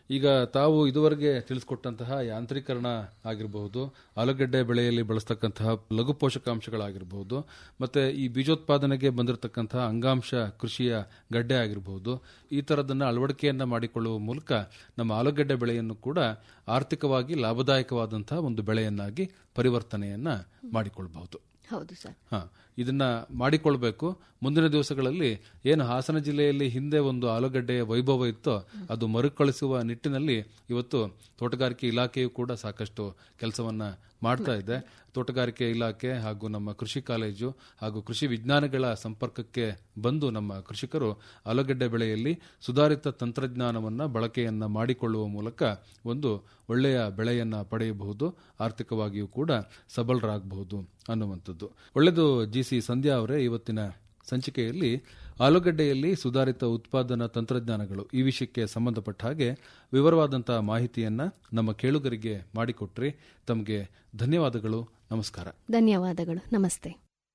ಈಗ ತಾವು ಇದುವರೆಗೆ ತಿಳಿಸ್ಕೊಟ್ಟಂತಹ ಯಾಂತ್ರೀಕರಣ ಆಗಿರಬಹುದು ಆಲೂಗಡ್ಡೆ ಬೆಳೆಯಲ್ಲಿ ಬಳಸ್ತಕ್ಕಂತಹ ಲಘು ಪೋಷಕಾಂಶಗಳಾಗಿರಬಹುದು ಮತ್ತೆ ಈ ಬೀಜೋತ್ಪಾದನೆಗೆ ಬಂದಿರತಕ್ಕಂತಹ ಅಂಗಾಂಶ ಕೃಷಿಯ ಗಡ್ಡೆ ಆಗಿರಬಹುದು ಈ ತರದನ್ನ ಅಳವಡಿಕೆಯನ್ನ ಮಾಡಿಕೊಳ್ಳುವ ಮೂಲಕ ನಮ್ಮ ಆಲೂಗಡ್ಡೆ ಬೆಳೆಯನ್ನು ಕೂಡ ಆರ್ಥಿಕವಾಗಿ ಲಾಭದಾಯಕವಾದಂತಹ ಒಂದು ಬೆಳೆಯನ್ನಾಗಿ ಪರಿವರ್ತನೆಯನ್ನ ಮಾಡಿಕೊಳ್ಳಬಹುದು ಹೌದು ಸರ್ ಹಾ ಇದನ್ನ ಮಾಡಿಕೊಳ್ಬೇಕು ಮುಂದಿನ ದಿವಸಗಳಲ್ಲಿ ಏನು ಹಾಸನ ಜಿಲ್ಲೆಯಲ್ಲಿ ಹಿಂದೆ ಒಂದು ಆಲೂಗಡ್ಡೆಯ ವೈಭವ ಇತ್ತೋ ಅದು ಮರುಕಳಿಸುವ ನಿಟ್ಟಿನಲ್ಲಿ ಇವತ್ತು ತೋಟಗಾರಿಕೆ ಇಲಾಖೆಯು ಕೂಡ ಸಾಕಷ್ಟು ಕೆಲಸವನ್ನ ಮಾಡ್ತಾ ಇದೆ ತೋಟಗಾರಿಕೆ ಇಲಾಖೆ ಹಾಗೂ ನಮ್ಮ ಕೃಷಿ ಕಾಲೇಜು ಹಾಗೂ ಕೃಷಿ ವಿಜ್ಞಾನಗಳ ಸಂಪರ್ಕಕ್ಕೆ ಬಂದು ನಮ್ಮ ಕೃಷಿಕರು ಆಲೂಗಡ್ಡೆ ಬೆಳೆಯಲ್ಲಿ ಸುಧಾರಿತ ತಂತ್ರಜ್ಞಾನವನ್ನ ಬಳಕೆಯನ್ನ ಮಾಡಿಕೊಳ್ಳುವ ಮೂಲಕ ಒಂದು ಒಳ್ಳೆಯ ಬೆಳೆಯನ್ನ ಪಡೆಯಬಹುದು ಆರ್ಥಿಕವಾಗಿಯೂ ಕೂಡ ಸಬಲರಾಗಬಹುದು ಅನ್ನುವಂಥದ್ದು ಒಳ್ಳೆಯದು ಜಿ ಸಿ ಸಂಧ್ಯಾ ಅವರೇ ಇವತ್ತಿನ ಸಂಚಿಕೆಯಲ್ಲಿ ಆಲೂಗಡ್ಡೆಯಲ್ಲಿ ಸುಧಾರಿತ ಉತ್ಪಾದನಾ ತಂತ್ರಜ್ಞಾನಗಳು ಈ ವಿಷಯಕ್ಕೆ ಸಂಬಂಧಪಟ್ಟ ಹಾಗೆ ವಿವರವಾದಂತಹ ಮಾಹಿತಿಯನ್ನ ನಮ್ಮ ಕೇಳುಗರಿಗೆ ಮಾಡಿಕೊಟ್ರಿ ತಮಗೆ ಧನ್ಯವಾದಗಳು ನಮಸ್ಕಾರ ಧನ್ಯವಾದಗಳು ನಮಸ್ತೆ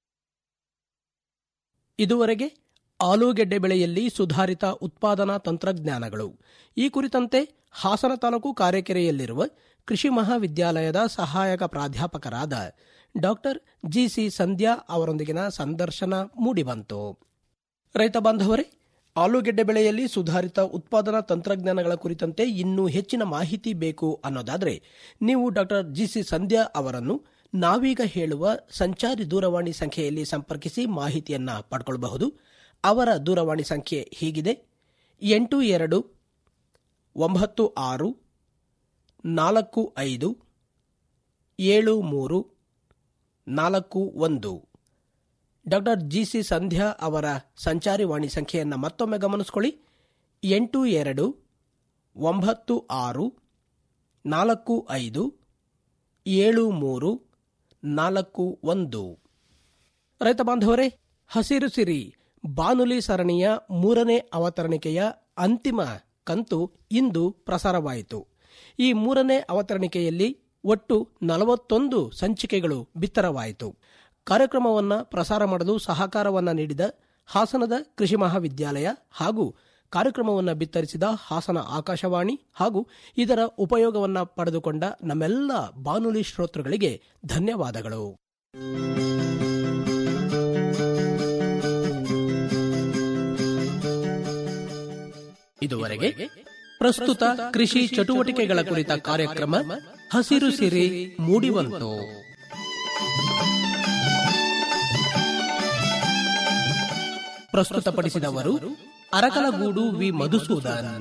ಇದುವರೆಗೆ ಆಲೂಗೆಡ್ಡೆ ಬೆಳೆಯಲ್ಲಿ ಸುಧಾರಿತ ಉತ್ಪಾದನಾ ತಂತ್ರಜ್ಞಾನಗಳು ಈ ಕುರಿತಂತೆ ಹಾಸನ ತಾಲೂಕು ಕಾರೆಕೆರೆಯಲ್ಲಿರುವ ಕೃಷಿ ಮಹಾವಿದ್ಯಾಲಯದ ಸಹಾಯಕ ಪ್ರಾಧ್ಯಾಪಕರಾದ ಡಾಕ್ಟರ್ ಜಿಸಿ ಸಂಧ್ಯಾ ಅವರೊಂದಿಗಿನ ಸಂದರ್ಶನ ಮೂಡಿಬಂತು ರೈತ ಬಾಂಧವರೇ ಆಲೂಗೆಡ್ಡೆ ಬೆಳೆಯಲ್ಲಿ ಸುಧಾರಿತ ಉತ್ಪಾದನಾ ತಂತ್ರಜ್ಞಾನಗಳ ಕುರಿತಂತೆ ಇನ್ನೂ ಹೆಚ್ಚಿನ ಮಾಹಿತಿ ಬೇಕು ಅನ್ನೋದಾದರೆ ನೀವು ಡಾಕ್ಟರ್ ಜಿಸಿ ಸಂಧ್ಯಾ ಅವರನ್ನು ನಾವೀಗ ಹೇಳುವ ಸಂಚಾರಿ ದೂರವಾಣಿ ಸಂಖ್ಯೆಯಲ್ಲಿ ಸಂಪರ್ಕಿಸಿ ಮಾಹಿತಿಯನ್ನ ಪಡ್ಕೊಳ್ಳಬಹುದು ಅವರ ದೂರವಾಣಿ ಸಂಖ್ಯೆ ಹೀಗಿದೆ ಎಂಟು ಎರಡು ಒಂಬತ್ತು ಆರು ನಾಲ್ಕು ಐದು ಏಳು ಮೂರು ನಾಲ್ಕು ಒಂದು ಡಾಕ್ಟರ್ ಜಿಸಿ ಸಂಧ್ಯಾ ಅವರ ಸಂಚಾರಿ ವಾಣಿ ಸಂಖ್ಯೆಯನ್ನು ಮತ್ತೊಮ್ಮೆ ಗಮನಿಸಿಕೊಳ್ಳಿ ಎಂಟು ಎರಡು ಒಂಬತ್ತು ಆರು ನಾಲ್ಕು ಐದು ಏಳು ಮೂರು ನಾಲ್ಕು ಒಂದು ರೈತ ಬಾಂಧವರೇ ಹಸಿರು ಸಿರಿ ಬಾನುಲಿ ಸರಣಿಯ ಮೂರನೇ ಅವತರಣಿಕೆಯ ಅಂತಿಮ ಕಂತು ಇಂದು ಪ್ರಸಾರವಾಯಿತು ಈ ಮೂರನೇ ಅವತರಣಿಕೆಯಲ್ಲಿ ಒಟ್ಟು ನಲವತ್ತೊಂದು ಸಂಚಿಕೆಗಳು ಬಿತ್ತರವಾಯಿತು ಕಾರ್ಯಕ್ರಮವನ್ನು ಪ್ರಸಾರ ಮಾಡಲು ಸಹಕಾರವನ್ನ ನೀಡಿದ ಹಾಸನದ ಕೃಷಿ ಮಹಾವಿದ್ಯಾಲಯ ಹಾಗೂ ಕಾರ್ಯಕ್ರಮವನ್ನು ಬಿತ್ತರಿಸಿದ ಹಾಸನ ಆಕಾಶವಾಣಿ ಹಾಗೂ ಇದರ ಉಪಯೋಗವನ್ನ ಪಡೆದುಕೊಂಡ ನಮ್ಮೆಲ್ಲ ಬಾನುಲಿ ಶ್ರೋತೃಗಳಿಗೆ ಧನ್ಯವಾದಗಳು ಇದುವರೆಗೆ ಪ್ರಸ್ತುತ ಕೃಷಿ ಚಟುವಟಿಕೆಗಳ ಕುರಿತ ಕಾರ್ಯಕ್ರಮ ಹಸಿರು ಸಿರಿ ಮೂಡಿಬಂತು ಪ್ರಸ್ತುತಪಡಿಸಿದವರು ಅರಕಲಗೂಡು ವಿ ಮಧುಸೂದನ್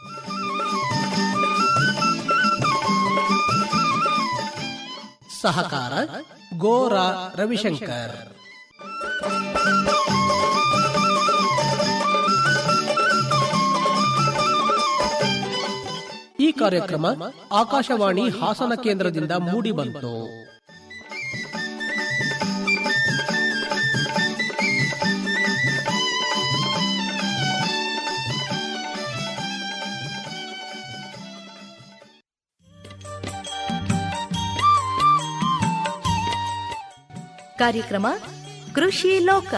ಸಹಕಾರ ಗೋರಾ ರವಿಶಂಕರ್ ಈ ಕಾರ್ಯಕ್ರಮ ಆಕಾಶವಾಣಿ ಹಾಸನ ಕೇಂದ್ರದಿಂದ ಮೂಡಿಬಂತು ಕಾರ್ಯಕ್ರಮ ಕೃಷಿ ಲೋಕ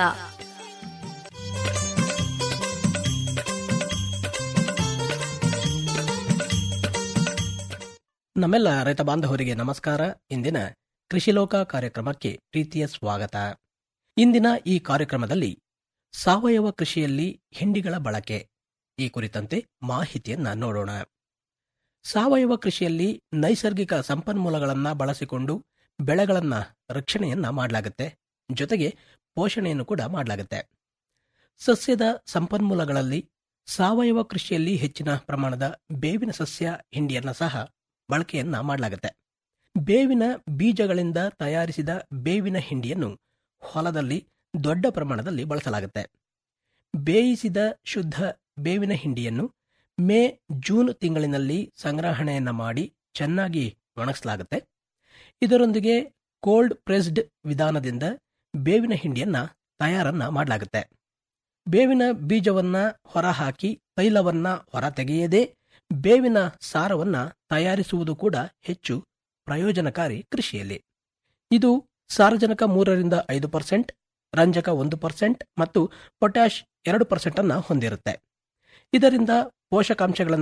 ನಮ್ಮೆಲ್ಲ ರೈತ ಬಾಂಧವರಿಗೆ ನಮಸ್ಕಾರ ಇಂದಿನ ಕೃಷಿಲೋಕ ಕಾರ್ಯಕ್ರಮಕ್ಕೆ ಪ್ರೀತಿಯ ಸ್ವಾಗತ ಇಂದಿನ ಈ ಕಾರ್ಯಕ್ರಮದಲ್ಲಿ ಸಾವಯವ ಕೃಷಿಯಲ್ಲಿ ಹಿಂಡಿಗಳ ಬಳಕೆ ಈ ಕುರಿತಂತೆ ಮಾಹಿತಿಯನ್ನ ನೋಡೋಣ ಸಾವಯವ ಕೃಷಿಯಲ್ಲಿ ನೈಸರ್ಗಿಕ ಸಂಪನ್ಮೂಲಗಳನ್ನ ಬಳಸಿಕೊಂಡು ಬೆಳೆಗಳನ್ನ ರಕ್ಷಣೆಯನ್ನ ಮಾಡಲಾಗುತ್ತೆ ಜೊತೆಗೆ ಪೋಷಣೆಯನ್ನು ಕೂಡ ಮಾಡಲಾಗುತ್ತೆ ಸಸ್ಯದ ಸಂಪನ್ಮೂಲಗಳಲ್ಲಿ ಸಾವಯವ ಕೃಷಿಯಲ್ಲಿ ಹೆಚ್ಚಿನ ಪ್ರಮಾಣದ ಬೇವಿನ ಸಸ್ಯ ಹಿಂಡಿಯನ್ನ ಸಹ ಬಳಕೆಯನ್ನ ಮಾಡಲಾಗುತ್ತೆ ಬೇವಿನ ಬೀಜಗಳಿಂದ ತಯಾರಿಸಿದ ಬೇವಿನ ಹಿಂಡಿಯನ್ನು ಹೊಲದಲ್ಲಿ ದೊಡ್ಡ ಪ್ರಮಾಣದಲ್ಲಿ ಬಳಸಲಾಗುತ್ತೆ ಬೇಯಿಸಿದ ಶುದ್ಧ ಬೇವಿನ ಹಿಂಡಿಯನ್ನು ಮೇ ಜೂನ್ ತಿಂಗಳಿನಲ್ಲಿ ಸಂಗ್ರಹಣೆಯನ್ನ ಮಾಡಿ ಚೆನ್ನಾಗಿ ಒಣಗಿಸಲಾಗುತ್ತೆ ಇದರೊಂದಿಗೆ ಕೋಲ್ಡ್ ಪ್ರೆಸ್ಡ್ ವಿಧಾನದಿಂದ ಬೇವಿನ ಹಿಂಡಿಯನ್ನ ತಯಾರನ್ನ ಮಾಡಲಾಗುತ್ತೆ ಬೇವಿನ ಬೀಜವನ್ನ ಹೊರಹಾಕಿ ತೈಲವನ್ನ ಹೊರ ತೆಗೆಯದೇ ಬೇವಿನ ಸಾರವನ್ನ ತಯಾರಿಸುವುದು ಕೂಡ ಹೆಚ್ಚು ಪ್ರಯೋಜನಕಾರಿ ಕೃಷಿಯಲ್ಲಿ ಇದು ಸಾರಜನಕ ಮೂರರಿಂದ ಐದು ಪರ್ಸೆಂಟ್ ರಂಜಕ ಒಂದು ಪರ್ಸೆಂಟ್ ಮತ್ತು ಪೊಟ್ಯಾಶ್ ಎರಡು ಪರ್ಸೆಂಟ್ ಅನ್ನ ಹೊಂದಿರುತ್ತೆ ಇದರಿಂದ ಪೋಷಕಾಂಶಗಳನ್ನ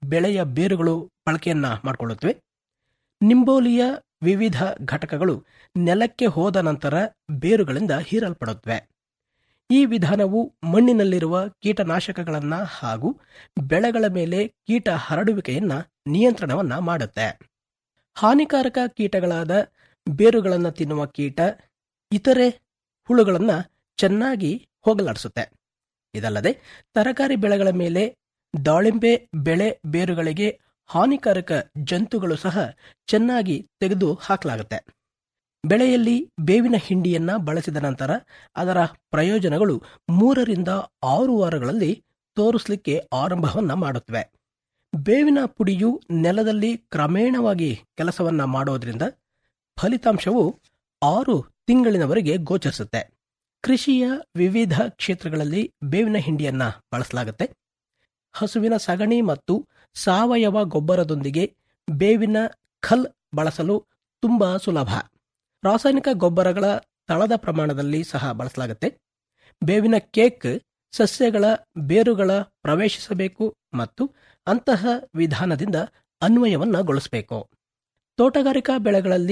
ಬೆಳೆಯ ಬೇರುಗಳು ಬಳಕೆಯನ್ನ ಮಾಡಿಕೊಳ್ಳುತ್ತವೆ ನಿಂಬೋಲಿಯ ವಿವಿಧ ಘಟಕಗಳು ನೆಲಕ್ಕೆ ಹೋದ ನಂತರ ಬೇರುಗಳಿಂದ ಹೀರಲ್ಪಡುತ್ತವೆ ಈ ವಿಧಾನವು ಮಣ್ಣಿನಲ್ಲಿರುವ ಕೀಟನಾಶಕಗಳನ್ನ ಹಾಗೂ ಬೆಳೆಗಳ ಮೇಲೆ ಕೀಟ ಹರಡುವಿಕೆಯನ್ನ ನಿಯಂತ್ರಣವನ್ನ ಮಾಡುತ್ತೆ ಹಾನಿಕಾರಕ ಕೀಟಗಳಾದ ಬೇರುಗಳನ್ನು ತಿನ್ನುವ ಕೀಟ ಇತರೆ ಹುಳುಗಳನ್ನ ಚೆನ್ನಾಗಿ ಹೋಗಲಾಡಿಸುತ್ತೆ ಇದಲ್ಲದೆ ತರಕಾರಿ ಬೆಳೆಗಳ ಮೇಲೆ ದಾಳಿಂಬೆ ಬೆಳೆ ಬೇರುಗಳಿಗೆ ಹಾನಿಕಾರಕ ಜಂತುಗಳು ಸಹ ಚೆನ್ನಾಗಿ ತೆಗೆದು ಹಾಕಲಾಗುತ್ತೆ ಬೆಳೆಯಲ್ಲಿ ಬೇವಿನ ಹಿಂಡಿಯನ್ನ ಬಳಸಿದ ನಂತರ ಅದರ ಪ್ರಯೋಜನಗಳು ಮೂರರಿಂದ ಆರು ವಾರಗಳಲ್ಲಿ ತೋರಿಸಲಿಕ್ಕೆ ಆರಂಭವನ್ನ ಮಾಡುತ್ತವೆ ಬೇವಿನ ಪುಡಿಯು ನೆಲದಲ್ಲಿ ಕ್ರಮೇಣವಾಗಿ ಕೆಲಸವನ್ನ ಮಾಡೋದ್ರಿಂದ ಫಲಿತಾಂಶವು ಆರು ತಿಂಗಳಿನವರೆಗೆ ಗೋಚರಿಸುತ್ತೆ ಕೃಷಿಯ ವಿವಿಧ ಕ್ಷೇತ್ರಗಳಲ್ಲಿ ಬೇವಿನ ಹಿಂಡಿಯನ್ನ ಬಳಸಲಾಗುತ್ತೆ ಹಸುವಿನ ಸಗಣಿ ಮತ್ತು ಸಾವಯವ ಗೊಬ್ಬರದೊಂದಿಗೆ ಬೇವಿನ ಖಲ್ ಬಳಸಲು ತುಂಬಾ ಸುಲಭ ರಾಸಾಯನಿಕ ಗೊಬ್ಬರಗಳ ತಳದ ಪ್ರಮಾಣದಲ್ಲಿ ಸಹ ಬಳಸಲಾಗುತ್ತೆ ಬೇವಿನ ಕೇಕ್ ಸಸ್ಯಗಳ ಬೇರುಗಳ ಪ್ರವೇಶಿಸಬೇಕು ಮತ್ತು ಅಂತಹ ವಿಧಾನದಿಂದ ಅನ್ವಯವನ್ನ ಗೊಳಿಸಬೇಕು ತೋಟಗಾರಿಕಾ ಬೆಳೆಗಳಲ್ಲಿ